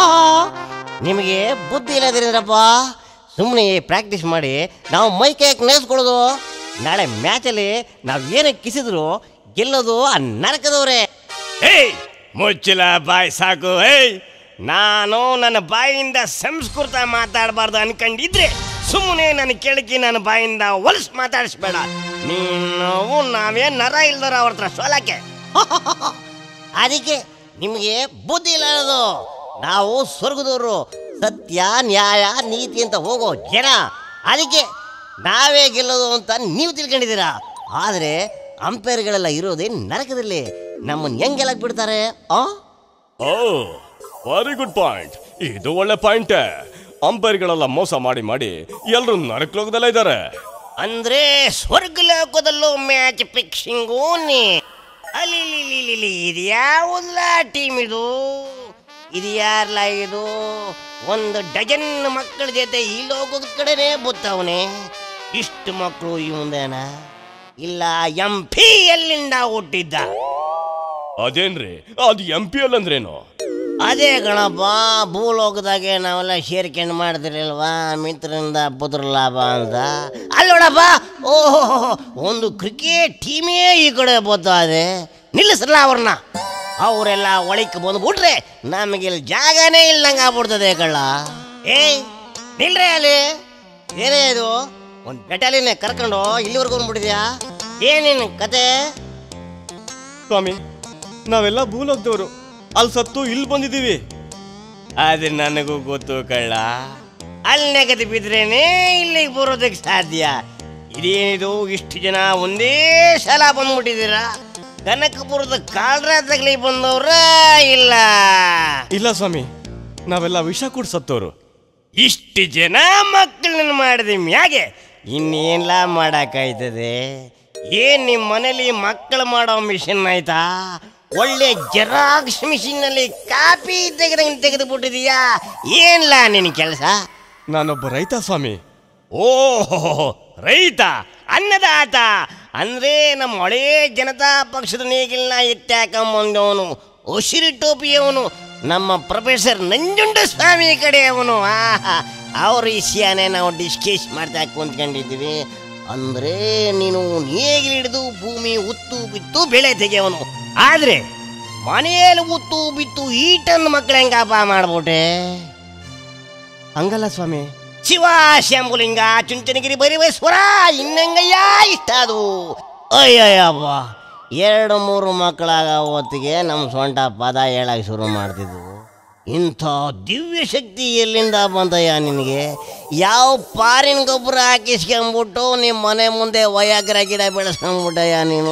[SPEAKER 1] ನಿಮಗೆ ಬುದ್ಧಿ ಇಲ್ಲದಿರಪ್ಪ ಸುಮ್ಮನೆ ಪ್ರಾಕ್ಟೀಸ್ ಮಾಡಿ ನಾವು ಮೈ ಕೈಗೆ ನೆನೆಸ್ಕೊಳ್ಳೋದು ನಾಳೆ ಮ್ಯಾಚಲ್ಲಿ ನಾವು ಏನಕ್ಕೆ ಕಿಸಿದ್ರು ಗೆಲ್ಲೋದು ಆ ನರಕದವ್ರೆ ಏಯ್ ಮುಚ್ಚಿಲ ಬಾಯ್ ಸಾಕು ಏಯ್ ನಾನು ನನ್ನ ಬಾಯಿಂದ ಸಂಸ್ಕೃತ ಮಾತಾಡಬಾರ್ದು ಅನ್ಕೊಂಡಿದ್ರೆ ಸುಮ್ಮನೆ ನನ್ನ ಕೆಳಕಿ ನನ್ನ ಬಾಯಿಂದ ಹೊಲಸು ಮಾತಾಡಿಸ್ಬೇಡ ನೀನು ನಾವೇ ನರ ಇಲ್ದರ ಅವ್ರ ಹತ್ರ ಸೋಲಕ್ಕೆ ಅದಕ್ಕೆ ನಿಮಗೆ ಬುದ್ಧಿ ಇಲ್ಲ ಅನ್ನೋದು ನಾವು ಸ್ವರ್ಗದವರು ಸತ್ಯ ನ್ಯಾಯ ನೀತಿ ಅಂತ ಹೋಗೋ ಜನ ಅದಕ್ಕೆ ನಾವೇ ಗೆಲ್ಲೋದು ಅಂತ ನೀವು ತಿಳ್ಕೊಂಡಿದ್ದೀರಾ ಆದರೆ ಅಂಪೈರ್ಗಳೆಲ್ಲ ಇರೋದೇ ನರಕದಲ್ಲಿ ನಮ್ಮನ್ನು ಹೆಂಗ್ ಗೆಲ್ಲಕ್ ಬಿಡ್ತಾರೆ ಆ
[SPEAKER 2] ಓ ವೆರಿ ಗುಡ್ ಪಾಯಿಂಟ್ ಇದು ಒಳ್ಳೆ ಪಾಯಿಂಟ್ ಅಂಪೈರ್ಗಳೆಲ್ಲ ಮೋಸ ಮಾಡಿ ಮಾಡಿ ಎಲ್ಲರೂ ನರಕ ಲೋಕದಲ್ಲೇ ಇದ್ದಾರೆ
[SPEAKER 1] ಅಂದ್ರೆ ಸ್ವರ್ಗ ಲೋಕದಲ್ಲೂ ಮ್ಯಾಚ್ ಫಿಕ್ಸಿಂಗು ನೀ ಅಲ್ಲಿ ಇದು ಯಾವುದಲ್ಲ ಟೀಮ್ ಇದು ಇದು ಯಾರ್ಲ ಇದು ಒಂದು ಡಜನ್ ಮಕ್ಕಳ ಜೊತೆ ಈ ಲೋಕದ ಕಡೆನೇ ಬುತ್ತವನೆ ಇಷ್ಟು ಮಕ್ಕಳು ಇವಂದೇನ ಇಲ್ಲ ಎಂ ಪಿ ಎಲ್ಲಿಂದ ಹುಟ್ಟಿದ್ದ
[SPEAKER 2] ಅದೇನ್ರಿ ಅದು ಎಂ ಪಿ ಎಲ್ ಅಂದ್ರೇನು
[SPEAKER 1] ಅದೇ ಗಣಪ ಭೂಲೋಕದಾಗೆ ನಾವೆಲ್ಲ ಸೇರ್ಕೊಂಡು ಮಾಡ್ತಿರಲ್ವಾ ಮಿತ್ರರಿಂದ ಪುತ್ರ ಲಾಭ ಅಂತ ಅಲ್ಲಿ ನೋಡಪ್ಪ ಓಹೋ ಒಂದು ಕ್ರಿಕೆಟ್ ಟೀಮೇ ಈ ಕಡೆ ಇದೆ ನಿಲ್ಲಿಸಲ್ಲ ಅವ್ರನ್ನ ಅವರೆಲ್ಲ ಒಳಕ್ಕೆ ಬಂದ್ಬಿಟ್ರೆ ನಮಗೆ ಇಲ್ಲಿ ಜಾಗನೇ ಇಲ್ದಂಗೆ ಆಗ್ಬಿಡ್ತದೆ ಕಳ್ಳ ಏಯ್ ನಿಲ್ರಿ ಅಲ್ಲಿ ಏನೇ ಇದು ಒಂದು ಬೆಟಾಲಿನ ಕರ್ಕೊಂಡು ಇಲ್ಲಿವರೆಗೂ ಬಂದ್ಬಿಟ್ಟಿದ್ಯಾ ಏನೇನು ಕತೆ
[SPEAKER 3] ಸ್ವಾಮಿ ನಾವೆಲ್ಲ ಭೂಲೋಕದವರು ಅಲ್ಲಿ ಸತ್ತು ಇಲ್ಲಿ ಬಂದಿದ್ದೀವಿ
[SPEAKER 1] ಅದು ನನಗೂ ಗೊತ್ತು ಕಳ್ಳ ಅಲ್ಲಿ ನೆಗದು ಬಿದ್ರೇನೆ ಇಲ್ಲಿಗೆ ಬರೋದಕ್ಕೆ ಸಾಧ್ಯ ಇದೇನಿದು ಇಷ್ಟು ಜನ ಒಂದೇ ಸಲ ಬಂದ್ಬಿಟ್ಟಿದ್ದೀರಾ ಕನಕಪುರದ ಕಾಲ್ರಾತ್ರಿ ಬಂದವ್ರ ಇಲ್ಲ
[SPEAKER 3] ಇಲ್ಲ ಸ್ವಾಮಿ ನಾವೆಲ್ಲ ವಿಷ ಕೂಡ ಸತ್ತವರು
[SPEAKER 1] ಇಷ್ಟು ಜನ ಮಕ್ಕಳನ್ನ ಮಾಡಿದೆ ಮ್ಯಾಗೆ ಇನ್ನೇನ್ಲ ಮಾಡಕ್ಕಾಯ್ತದೆ ಏನ್ ನಿಮ್ಮ ಮನೇಲಿ ಮಕ್ಕಳು ಮಾಡೋ ಮಿಷನ್ ಆಯ್ತಾ ಒಳ್ಳೆ ಜೆರಾಕ್ಸ್ ಮಿಷಿನ್ನಲ್ಲಿ ಕಾಪಿ ತೆಗೆದಂಗೆ ತೆಗೆದು ಬಿಟ್ಟಿದೀಯಾ ಏನ್ಲ ನಿನ್ನ ಕೆಲಸ
[SPEAKER 3] ನಾನೊಬ್ಬ ರೈತ ಸ್ವಾಮಿ
[SPEAKER 1] ಓಹೋ ರೈತ ಅನ್ನದಾತ ಅಂದ್ರೆ ನಮ್ಮ ಹಳೇ ಜನತಾ ಪಕ್ಷದ ನೇಗಿಲ್ನ ಎತ್ತಾಕೊಂಬಂದವನು ಉಸಿರಿ ಟೋಪಿಯವನು ನಮ್ಮ ಪ್ರೊಫೆಸರ್ ನಂಜುಂಡ ಸ್ವಾಮಿ ಕಡೆ ಅವನು ಅವ್ರ ವಿಷಯನೇ ನಾವು ಡಿಸ್ಕಸ್ ಮಾಡ್ತಾ ಕುಂತ್ಕೊಂಡಿದ್ದೀವಿ ಅಂದ್ರೆ ನೀನು ನೇಗಿಲು ಹಿಡಿದು ಭೂಮಿ ಉತ್ತು ಬಿತ್ತು ಬೆಳೆ ತೆಗೆಯವನು ಆದ್ರೆ ಮನೆಯಲ್ಲಿ ಉತ್ತು ಬಿತ್ತು ಈಟನ್ನು ಮಕ್ಕಳು ಹೆಂಗಪ್ಪ ಮಾಡ್ಬಿಟ್ಟೆ
[SPEAKER 3] ಹಂಗಲ್ಲ ಸ್ವಾಮಿ
[SPEAKER 1] ಶಿವ ಶಂಭುಲಿಂಗ ಚುಂಚನಗಿರಿ ಬರಿವೇಶ್ವರ ಇನ್ನಂಗಯ್ಯ ಇಷ್ಟ ಅದು ಅಯ್ಯಯ್ಯವ್ವ ಎರಡು ಮೂರು ಮಕ್ಕಳಾಗ ಹೊತ್ತಿಗೆ ನಮ್ಮ ಸೊಂಟ ಪದ ಹೇಳಕ್ಕೆ ಶುರು ಮಾಡ್ತಿದ್ವು ಇಂಥ ದಿವ್ಯ ಶಕ್ತಿ ಎಲ್ಲಿಂದ ಬಂದಯ್ಯ ನಿನಗೆ ಯಾವ ಪಾರಿನ ಗೊಬ್ಬರ ಹಾಕಿಸ್ಕೊಂಬಿಟ್ಟು ನಿಮ್ಮ ಮನೆ ಮುಂದೆ ವಯಾಗ್ರ ಗಿಡ ಬೆಳೆಸ್ಕೊಂಬಿಟ್ಟಯ್ಯ ನೀನು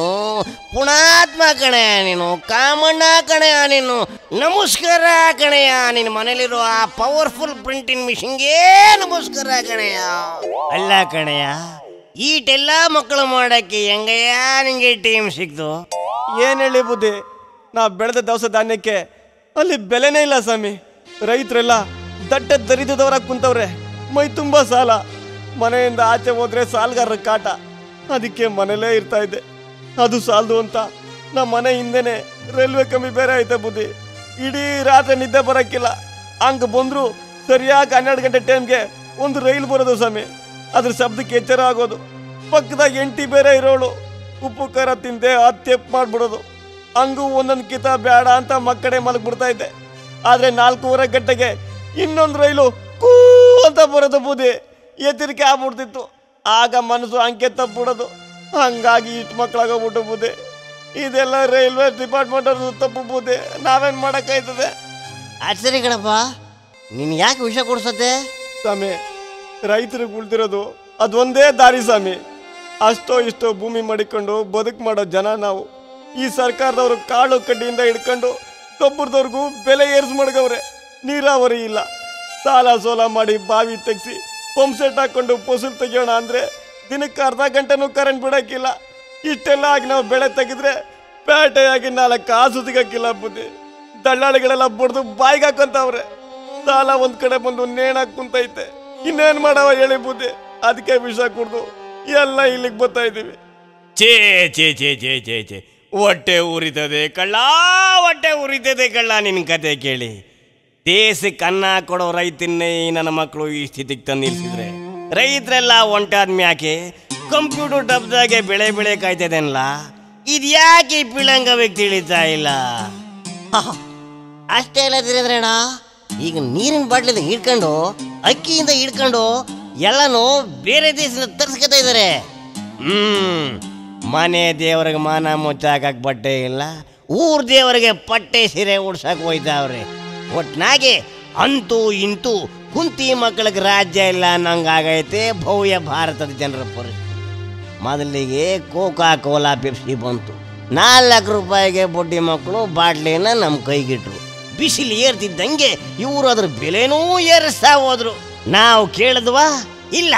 [SPEAKER 1] ಪುಣಾತ್ಮ ಕಣೆಯ ನೀನು ಕಾಮಣ್ಣ ಕಣೆಯ ನೀನು ನಮಸ್ಕಾರ ಕಣೆಯ ನಿನ್ನ ಮನೇಲಿರೋ ಆ ಪವರ್ಫುಲ್ ಪ್ರಿಂಟಿಂಗ್ ಮಿಷಿನ್ಗೆ ನಮಸ್ಕಾರ ಕಣೆಯ ಅಲ್ಲ ಕಣೆಯ ಈಟೆಲ್ಲ ಮಕ್ಕಳು ಮಾಡಕ್ಕೆ ಹೆಂಗಯ್ಯ ನಿಂಗೆ ಟೀಮ್ ಸಿಕ್ತು
[SPEAKER 3] ಏನ್ ಹೇಳಿ ಬುದ್ಧಿ ನಾ ಬೆಳೆದ ದವಸ ಧಾನ್ಯಕ್ಕೆ ಅಲ್ಲಿ ಬೆಲೆನೇ ಇಲ್ಲ ಸ್ವಾಮಿ ರೈತರೆಲ್ಲ ದಟ್ಟ ದರಿದ್ರದವರಾಗಿ ಕುಂತವ್ರೆ ಮೈ ತುಂಬಾ ಸಾಲ ಮನೆಯಿಂದ ಆಚೆ ಹೋದ್ರೆ ಸಾಲಗಾರರ ಕಾಟ ಅದಕ್ಕೆ ಮನೇಲೇ ಇರ್ತಾ ಇದ್ದೆ ಅದು ಸಾಲದು ಅಂತ ನಮ್ಮ ಮನೆ ಹಿಂದೆನೆ ರೈಲ್ವೆ ಕಂಬಿ ಬೇರೆ ಐತೆ ಬುದ್ಧಿ ಇಡೀ ರಾತ್ರಿ ನಿದ್ದೆ ಬರಕ್ಕಿಲ್ಲ ಹಂಗ ಬಂದ್ರು ಸರಿಯಾಗಿ ಹನ್ನೆರಡು ಗಂಟೆ ಟೈಮ್ಗೆ ಒಂದು ರೈಲು ಬರೋದು ಸ್ವಾಮಿ ಅದ್ರ ಶಬ್ದಕ್ಕೆ ಎಚ್ಚರ ಆಗೋದು ಪಕ್ಕದಾಗ ಎಂಟಿ ಬೇರೆ ಇರೋಳು ಉಪ್ಪು ಖಾರ ತಿಂದೆ ಹತ್ತೆಪ್ ಮಾಡ್ಬಿಡೋದು ಹಂಗೂ ಒಂದೊಂದು ಕಿತ ಬೇಡ ಅಂತ ಮಕ್ಕಡೆ ಮಲಗ್ಬಿಡ್ತಾ ಇದ್ದೆ ಆದ್ರೆ ನಾಲ್ಕೂವರೆ ಗಂಟೆಗೆ ಇನ್ನೊಂದು ರೈಲು ಕೂ ಅಂತ ಬರೋದು ಬೂದಿ ಎಚ್ಚರಿಕೆ ಆಗ್ಬಿಡ್ತಿತ್ತು ಆಗ ಮನಸ್ಸು ಅಂಕೆ ತಪ್ಪಿಬಿಡೋದು ಹಂಗಾಗಿ ಇಷ್ಟು ಮಕ್ಕಳಾಗೋಗ್ಬಿಟ್ಟು ಬೂದಿ ಇದೆಲ್ಲ ರೈಲ್ವೆ ಡಿಪಾರ್ಟ್ಮೆಂಟ್ ಅವ್ರದ್ದು ತಪ್ಪು ಬೂದಿ ನಾವೇನ್ ಮಾಡಕ್ಕಾಯ್ತದೆ
[SPEAKER 1] ಅದು ಸರಿ ಕಣಪ್ಪ ನೀನು ಯಾಕೆ ವಿಷ ಕೊಡ್ಸತ್ತೆ
[SPEAKER 3] ಸ್ವಾಮಿ ರೈತರಿಗೆ ಉಳ್ದಿರೋದು ಅದೊಂದೇ ದಾರಿ ಸ್ವಾಮಿ ಅಷ್ಟೋ ಇಷ್ಟೋ ಭೂಮಿ ಮಡಿಕೊಂಡು ಬದುಕು ಮಾಡೋ ಜನ ನಾವು ಈ ಸರ್ಕಾರದವರು ಕಾಳು ಕಡ್ಡಿಯಿಂದ ಹಿಡ್ಕೊಂಡು ಗೊಬ್ಬರದವ್ರಿಗೂ ಬೆಲೆ ಏರ್ಸ್ ಮಡ್ಗವ್ರೆ ನೀರಾವರಿ ಇಲ್ಲ ಸಾಲ ಸೋಲ ಮಾಡಿ ಬಾವಿ ತೆಗ್ಸಿ ಪಂಪ್ ಸೆಟ್ ಹಾಕೊಂಡು ಫಸಲು ತೆಗಿಯೋಣ ಅಂದ್ರೆ ದಿನಕ್ಕೆ ಅರ್ಧ ಗಂಟೆನೂ ಕರೆಂಟ್ ಬಿಡಕ್ಕಿಲ್ಲ ಇಷ್ಟೆಲ್ಲ ಆಗಿ ನಾವು ಬೆಳೆ ತೆಗೆದ್ರೆ ಪೇಟೆಯಾಗಿ ನಾಲ್ಕು ಕಾಸು ಸಿಗಕ್ಕಿಲ್ಲ ಬುದ್ಧಿ ದಳ್ಳಾಳಿಗಳೆಲ್ಲ ಬಡ್ದು ಬಾಯಿಗೆ ಹಾಕೊಂತವ್ರೆ ಸಾಲ ಒಂದ್ ಕಡೆ ಬಂದು ನೇಣಾಕ್ ಕುಂತೈತೆ ಇನ್ನೇನ್ ಮಾಡವ ಹೇಳಿ ಬುದ್ಧಿ ಅದಕ್ಕೆ ವಿಷ ಕುಡ್ದು ಎಲ್ಲ ಇಲ್ಲಿಗೆ ಬರ್ತಾ ಇದೀವಿ
[SPEAKER 2] ಛೇ ಛೇ ಛೇ ಛೇ ಛೇ ಛೇ ಹೊಟ್ಟೆ ಉರಿತದೆ ಕಳ್ಳ
[SPEAKER 1] ಹೊಟ್ಟೆ ಉರಿತದೆ ಕಳ್ಳ ನಿನ್ನ ಕತೆ ಕೇಳಿ ದೇಶಕ್ಕೆ ಅನ್ನ ಕೊಡೋ ರೈತನ್ನೇ ಈ ನನ್ನ ಮಕ್ಕಳು ಈ ಸ್ಥಿತಿಗೆ ತಂದು ನಿಲ್ಸಿದ್ರೆ ರೈತರೆಲ್ಲ ಒಂಟಾದ ಮ್ಯಾಕೆ ಕಂಪ್ಯೂಟರ್ ಡಬ್ದಾಗೆ ಬೆಳೆ ಬೆಳೆ ಕಾಯ್ತದೆನಲ್ಲ ಇದ್ಯಾಕೆ ಈ ಪಿಳಂಗವಾಗಿ ತಿಳಿತಾ ಇಲ್ಲ ಆಹ್, ಅಷ್ಟೇ ಎಲ್ಲ ತಿಳಿದ್ರೇಣ ಈಗ ನೀರಿನ ಬಾಟ್ಲಿಂದ ಹಿಡ್ಕೊಂಡು ಅಕ್ಕಿಯಿಂದ ಹಿಡ್ಕೊಂಡು ಎಲ್ಲನೂ ಬೇರೆ ದೇಶದಿಂದ ತರ್ಸ್ಕೊತಾ ಇದ್ದಾರೆ ಹ್ಮ್ ಮನೆ ದೇವರಿಗೆ ಮಾನ ಮುಚ್ಚಾಕಕ್ ಬಟ್ಟೆ ಇಲ್ಲ ಊರ್ ದೇವರಿಗೆ ಪಟ್ಟೆ ಸೀರೆ ಉಡ್ಸಕ್ ಹೋಯ್ತಾವ್ರೆ ಒಟ್ನಾಗೆ ಅಂತೂ ಇಂತೂ ಕುಂತಿ ಮಕ್ಕಳಿಗೆ ರಾಜ್ಯ ಇಲ್ಲ ಅನ್ನಂಗಾಗೈತೆ ಭವ್ಯ ಭಾರತದ ಜನರ ಪರಿಸ್ಥಿತಿ ಮೊದಲಿಗೆ ಕೋಕಾ ಕೋಲಾ ಪೆಪ್ಸಿ ಬಂತು ನಾಲ್ಕು ರೂಪಾಯಿಗೆ ಬಡ್ಡಿ ಮಕ್ಕಳು ಬಾಟ್ಲಿನ ನಮ್ಮ ಕೈಗಿಟ್ರು ಬಿಸಿಲು ಏರ್ತಿದ್ದಂಗೆ ಇವರು ಅದ್ರ ಬೆಲೆನೂ ಏರಿಸ್ತಾ ಹೋದ್ರು ನಾವು ಕೇಳಿದ್ವಾ ಇಲ್ಲ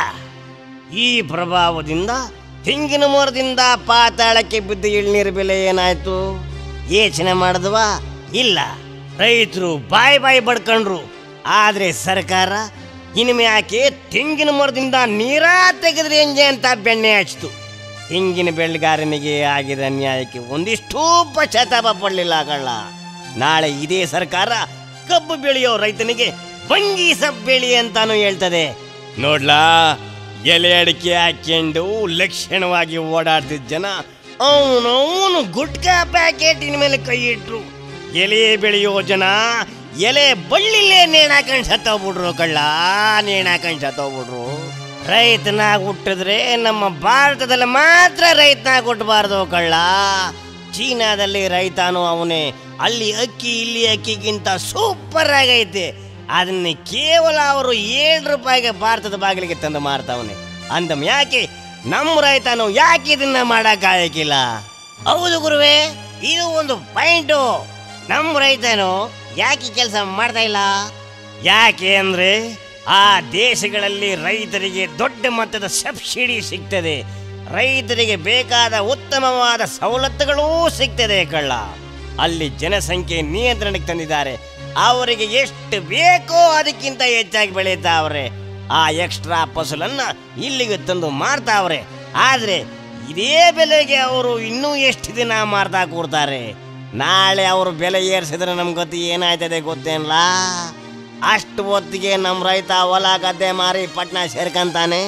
[SPEAKER 1] ಈ ಪ್ರಭಾವದಿಂದ ತೆಂಗಿನ ಮರದಿಂದ ಪಾತಾಳಕ್ಕೆ ಬಿದ್ದ ಇಳ್ನೀರು ಬೆಲೆ ಏನಾಯ್ತು ಯೋಚನೆ ಮಾಡಿದ್ವಾ ಇಲ್ಲ ರೈತರು ಬಾಯಿ ಬಾಯಿ ಬಡ್ಕೊಂಡ್ರು ಆದ್ರೆ ಸರ್ಕಾರ ಇನ್ಮೆ ಯಾಕೆ ತೆಂಗಿನ ಮರದಿಂದ ನೀರ ತೆಗೆದ್ರೆ ಎಂಜೆ ಅಂತ ಬೆಣ್ಣೆ ಹಚ್ತು ತೆಂಗಿನ ಬೆಳೆಗಾರನಿಗೆ ಆಗಿದ ಅನ್ಯಾಯಕ್ಕೆ ಒಂದಿಷ್ಟೂ ಪಶ್ಚಾತ್ತಾಪ ಪಡಲಿಲ್ಲ ಕಳ್ಳ ನಾಳೆ ಇದೇ ಸರ್ಕಾರ ಕಬ್ಬು ಬೆಳೆಯೋ ರೈತನಿಗೆ ಬಂಗಿ ಸಬ್ ಬೆಳಿ ಅಂತಾನು ಹೇಳ್ತದೆ
[SPEAKER 2] ನೋಡ್ಲಾ ಎಲೆ ಅಡಿಕೆ ಹಾಕ್ಕೊಂಡು ಲಕ್ಷಣವಾಗಿ ಓಡಾಡ್ತಿದ್ದ ಜನ
[SPEAKER 1] ಅವನವನು ಗುಟ್ಕಾ ಪ್ಯಾಕೆಟಿನ ಮೇಲೆ ಕೈ ಇಟ್ರು ಎಲೆ ಬೆಳೆಯೋ ಜನ ಎಲೆ ಬಳ್ಳಿಲೇ ನೇಣಾಕಂಡ್ ಸತ್ತೋಗ್ಬಿಟ್ರು ಕಳ್ಳ ನೇಣಾಕಂಡ್ ಸತ್ತೋಗ್ಬಿಟ್ರು ರೈತನಾಗ ಹುಟ್ಟಿದ್ರೆ ನಮ್ಮ ಭಾರತದಲ್ಲಿ ಮಾತ್ರ ರೈತನಾಗ ಹುಟ್ಟಬಾರ್ದು ಕಳ್ಳ ಚೀನಾದಲ್ಲಿ ರೈತಾನು ಅವನೇ ಅಲ್ಲಿ ಅಕ್ಕಿ ಇಲ್ಲಿ ಅಕ್ಕಿಗಿಂತ ಸೂಪರ್ ಆಗೈತೆ ಅದನ್ನ ಕೇವಲ ಅವರು ಏಳು ರೂಪಾಯಿಗೆ ಭಾರತದ ಬಾಗಿಲಿಗೆ ತಂದು ಮಾರ್ತಾವನೆ ಅಂದ ಯಾಕೆ ನಮ್ಮ ರೈತನು ಯಾಕೆ ಇದನ್ನ ಮಾಡಕ್ಕಾಗಕ್ಕಿಲ್ಲ ಹೌದು ಗುರುವೆ ಇದು ಒಂದು ಪಾಯಿಂಟು ನಮ್ಮ ರೈತನು ಯಾಕೆ ಕೆಲಸ ಮಾಡ್ತಾ ಇಲ್ಲ ಯಾಕೆ ಅಂದ್ರೆ ಆ ದೇಶಗಳಲ್ಲಿ ರೈತರಿಗೆ ದೊಡ್ಡ ಮೊತ್ತದ ಸಬ್ಸಿಡಿ ಸಿಗ್ತದೆ ರೈತರಿಗೆ ಬೇಕಾದ ಉತ್ತಮವಾದ ಸವಲತ್ತುಗಳೂ ಸಿಗ್ತದೆ ಕಳ್ಳ ಅಲ್ಲಿ ಜನಸಂಖ್ಯೆ ನಿಯಂತ್ರಣಕ್ಕೆ ತಂದಿದ್ದಾರೆ ಅವರಿಗೆ ಎಷ್ಟು ಬೇಕೋ ಅದಕ್ಕಿಂತ ಹೆಚ್ಚಾಗಿ ಬೆಳೀತಾವ್ರೆ ಆ ಎಕ್ಸ್ಟ್ರಾ ಫಸಲನ್ನ ಇಲ್ಲಿಗೆ ತಂದು ಮಾರ್ತಾವ್ರೆ ಆದ್ರೆ ಇದೇ ಬೆಲೆಗೆ ಅವರು ಇನ್ನೂ ಎಷ್ಟು ದಿನ ಮಾರ್ತಾ ಕೂರ್ತಾರೆ ನಾಳೆ ಅವರು ಬೆಲೆ ಏರಿಸಿದ್ರೆ ನಮ್ ಗತಿ ಏನಾಯ್ತದೆ ಗೊತ್ತೇನಲ್ಲ ಅಷ್ಟು ಹೊತ್ತಿಗೆ ನಮ್ಮ ರೈತ ಹೊಲ ಗದ್ದೆ ಮಾರಿ ಪಟ್ನ ಸೇರ್ಕಂತಾನೆ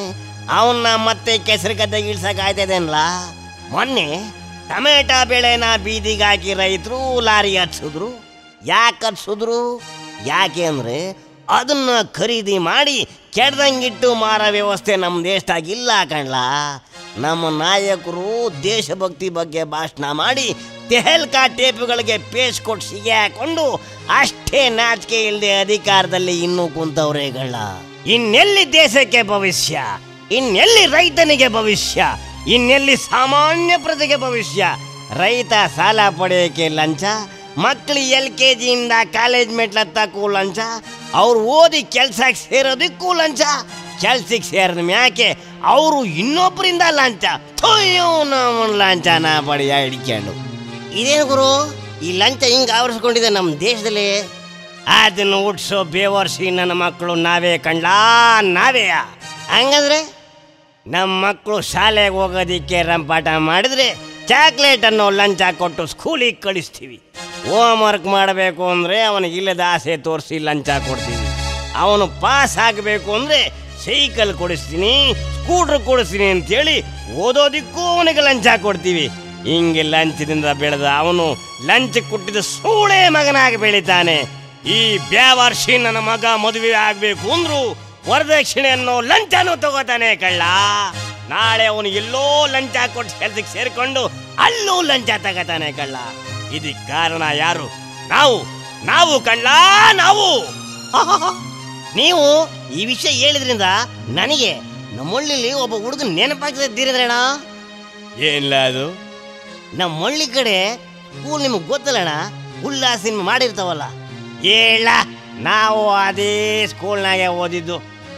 [SPEAKER 1] ಅವನ್ನ ಮತ್ತೆ ಕೆಸರು ಗದ್ದೆಗೆ ಇಳ್ಸಕ್ಕಾಯ್ತದೇನಲ್ಲ ಮೊನ್ನೆ ಟೊಮೆಟೊ ಬೆಳೆನ ಬೀದಿಗೆ ಹಾಕಿ ರೈತರು ಲಾರಿ ಹಚ್ಸಿದ್ರು ಯಾಕೆ ಹಚ್ಸಿದ್ರು ಯಾಕೆ ಅಂದರೆ ಅದನ್ನ ಖರೀದಿ ಮಾಡಿ ಕೆಡ್ದಂಗಿಟ್ಟು ಮಾರೋ ವ್ಯವಸ್ಥೆ ನಮ್ಮ ದೇಶದಾಗ ಇಲ್ಲ ಕಣ್ಲ ನಮ್ಮ ನಾಯಕರು ದೇಶಭಕ್ತಿ ಬಗ್ಗೆ ಭಾಷಣ ಮಾಡಿ ತೆಹಲ್ಕಾ ಟೇಪುಗಳಿಗೆ ಪೇಸ್ ಕೊಟ್ಟು ಸಿಗೆ ಹಾಕೊಂಡು ಅಷ್ಟೇ ನಾಚಿಕೆ ಇಲ್ಲದೆ ಅಧಿಕಾರದಲ್ಲಿ ಇನ್ನೂ ಕುಂತವ್ರೆ ಗಳ ಇನ್ನೆಲ್ಲಿ ದೇಶಕ್ಕೆ ಭವಿಷ್ಯ ಇನ್ನೆಲ್ಲಿ ರೈತನಿಗೆ ಭವಿಷ್ಯ ಇನ್ನೆಲ್ಲಿ ಸಾಮಾನ್ಯ ಪ್ರಜೆಗೆ ಭವಿಷ್ಯ ರೈತ ಸಾಲ ಪಡೆಯೋಕೆ ಲಂಚ ಮಕ್ಕಳು ಎಲ್ ಕೆ ಜಿಯಿಂದ ಕಾಲೇಜ್ ಮೆಟ್ಲತ್ತಕ್ಕೂ ಲಂಚ ಅವ್ರು ಓದಿ ಕೆಲ್ಸಕ್ಕೆ ಸೇರೋದಕ್ಕೂ ಲಂಚ ಕೆಲ್ಸಕ್ಕೆ ಸೇರಿದ ಮ್ಯಾಕೆ ಅವರು ಇನ್ನೊಬ್ಬರಿಂದ ಲಂಚ ಥೊಯ್ಯೋ ನಾವು ಲಂಚನ ಪಡೆಯ ಹಿಡ್ಕೊಂಡು ಇದೇನು ಗುರು ಈ ಲಂಚ ಹಿಂಗೆ ಆವರಿಸ್ಕೊಂಡಿದೆ ನಮ್ಮ ದೇಶದಲ್ಲಿ ಅದನ್ನು ಹುಟ್ಸೋ ಬೇವರ್ಸಿ ನನ್ನ ಮಕ್ಕಳು ನಾವೇ ಕಂಡ್ಲಾ ನಾವೇ ಹಂಗಂದ್ರೆ ನಮ್ಮ ಮಕ್ಕಳು ಶಾಲೆಗೆ ಹೋಗೋದಿಕ್ಕೆ ರಂಪಾಟ ಮಾಡಿದ್ರೆ ಚಾಕ್ಲೇಟ್ ಅನ್ನೋ ಲಂಚ ಕೊಟ್ಟು ಸ್ಕೂಲಿಗೆ ಕಳಿಸ್ತೀವಿ ಹೋಮ್ ವರ್ಕ್ ಮಾಡಬೇಕು ಅಂದರೆ ಅವನಿಗೆ ಇಲ್ಲದ ಆಸೆ ತೋರಿಸಿ ಲಂಚ ಕೊಡ್ತೀವಿ ಅವನು ಪಾಸ್ ಆಗಬೇಕು ಅಂದರೆ ಸೈಕಲ್ ಕೊಡಿಸ್ತೀನಿ ಸ್ಕೂಟ್ರ್ ಕೊಡಿಸ್ತೀನಿ ಅಂತೇಳಿ ಓದೋದಿಕ್ಕೂ ಅವನಿಗೆ ಲಂಚ ಕೊಡ್ತೀವಿ ಹಿಂಗೆ ಲಂಚದಿಂದ ಬೆಳೆದ ಅವನು ಲಂಚ ಕೊಟ್ಟಿದ್ದ ಸೂಳೆ ಮಗನಾಗಿ ಬೆಳಿತಾನೆ ಈ ಬ್ಯಾವರ್ಷಿ ನನ್ನ ಮಗ ಮದುವೆ ಆಗ್ಬೇಕು ಅಂದ್ರು ವರದಕ್ಷಿಣೆ ಅನ್ನೋ ಲಂಚನೂ ತಗೋತಾನೆ ಕಳ್ಳ ನಾಳೆ ಅವನು ಎಲ್ಲೋ ಲಂಚ ಕೊಟ್ಟು ಕೆಲ್ಸಕ್ಕೆ ಸೇರ್ಕೊಂಡು ಅಲ್ಲೂ ಲಂಚ ತಗೋತಾನೆ ಕಳ್ಳ ಇದಕ್ಕೆ ಕಾರಣ ಯಾರು ನಾವು ನಾವು ಕಳ್ಳ ನಾವು ನೀವು ಈ ವಿಷಯ ಹೇಳಿದ್ರಿಂದ ನನಗೆ ನಮ್ಮಳ್ಳಿಲಿ ಒಬ್ಬ ಹುಡುಗ ನೆನಪಾಗ್ತದೆ ಧೀರದ್ರಣ್ಣ
[SPEAKER 2] ಏನಿಲ್ಲ ಅದು
[SPEAKER 1] ನಮ್ಮ ಹಳ್ಳಿ ಕಡೆ ಸ್ಕೂಲ್ ನಿಮಗೆ ಗೊತ್ತಲ್ಲಣ್ಣ ಉಲ್ಲಾಸ ಸಿನಿಮಾ ಮಾಡಿರ್ತಾವಲ್ಲ ಹೇಳ ನಾವು ಅದೇ ಸ್ಕೂಲ್ನಾಗೆ ಓದಿದ್ದು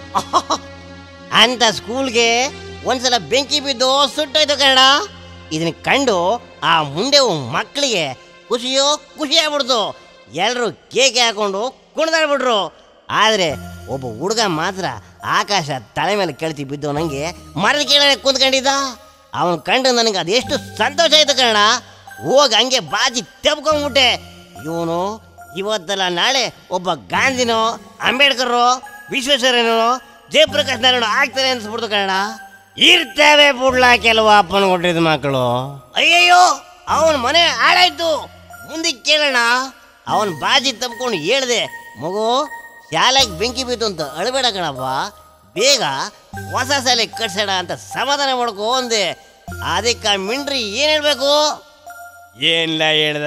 [SPEAKER 1] ಅಂತ ಸ್ಕೂಲ್ಗೆ ಒಂದ್ಸಲ ಬೆಂಕಿ ಬಿದ್ದು ಸುಟ್ಟೋಯ್ತು ಕನ್ನಡ ಇದನ್ನ ಕಂಡು ಆ ಮುಂದೆ ಮಕ್ಕಳಿಗೆ ಖುಷಿಯೋ ಖುಷಿ ಆಗ್ಬಿಡ್ತು ಎಲ್ಲರೂ ಕೇಕೆ ಹಾಕೊಂಡು ಕುಣಿದಾಡ್ಬಿಟ್ರು ಆದರೆ ಒಬ್ಬ ಹುಡುಗ ಮಾತ್ರ ಆಕಾಶ ತಲೆ ಮೇಲೆ ಕೆಳತಿ ಬಿದ್ದು ನನಗೆ ಮರದ ಕೆಳಗೆ ಕುಂತ್ಕೊಂಡಿದ್ದ ಅವನು ಕಂಡು ನನಗೆ ಅದೆಷ್ಟು ಸಂತೋಷ ಆಯ್ತು ಕನ್ನಡ ಹೋಗಿ ಹಂಗೆ ಬಾಜಿ ತೆಬ್ಕೊಂಡ್ಬಿಟ್ಟೆ ಇವನು ಇವತ್ತಲ್ಲ ನಾಳೆ ಒಬ್ಬ ಗಾಂಧಿನೋ ಅಂಬೇಡ್ಕರೋ ವಿಶ್ವೇಶ್ವರಯ್ಯನೋ ಜಯಪ್ರಕಾಶ್ ನಾರಾಯಣ ಆಗ್ತಾರೆ ಅನ್ಸ್ಬಿಡ್ತು ಕನ್ನಡ ಇರ್ತವೆ ಬುಡ್ಲ ಕೆಲವು ಅಪ್ಪನ ಕೊಟ್ಟಿದ್ದ ಮಕ್ಕಳು ಅಯ್ಯಯ್ಯೋ ಅವನ ಮನೆ ಹಾಳಾಯ್ತು ಮುಂದಕ್ಕೆ ಕೇಳೋಣ ಅವನ್ ಬಾಜಿ ತಪ್ಕೊಂಡು ಹೇಳ್ದೆ ಮಗು ಶಾಲೆಗೆ ಬೆಂಕಿ ಬಿತ್ತು ಅಂತ ಅಳಬೇಡ ಕಣಪ್ಪ ಬೇಗ ಹೊಸ ಶಾಲೆ ಕಟ್ಸೋಣ ಅಂತ ಸಮಾಧಾನ ಮಾಡ್ಕೋ ಅಂದೆ ಅದಕ್ಕೆ ಆ ಮಿಂಡ್ರಿ ಏನ್ ಹೇಳ್ಬೇಕು
[SPEAKER 2] ಏನಿಲ್ಲ ಹೇಳ್ದ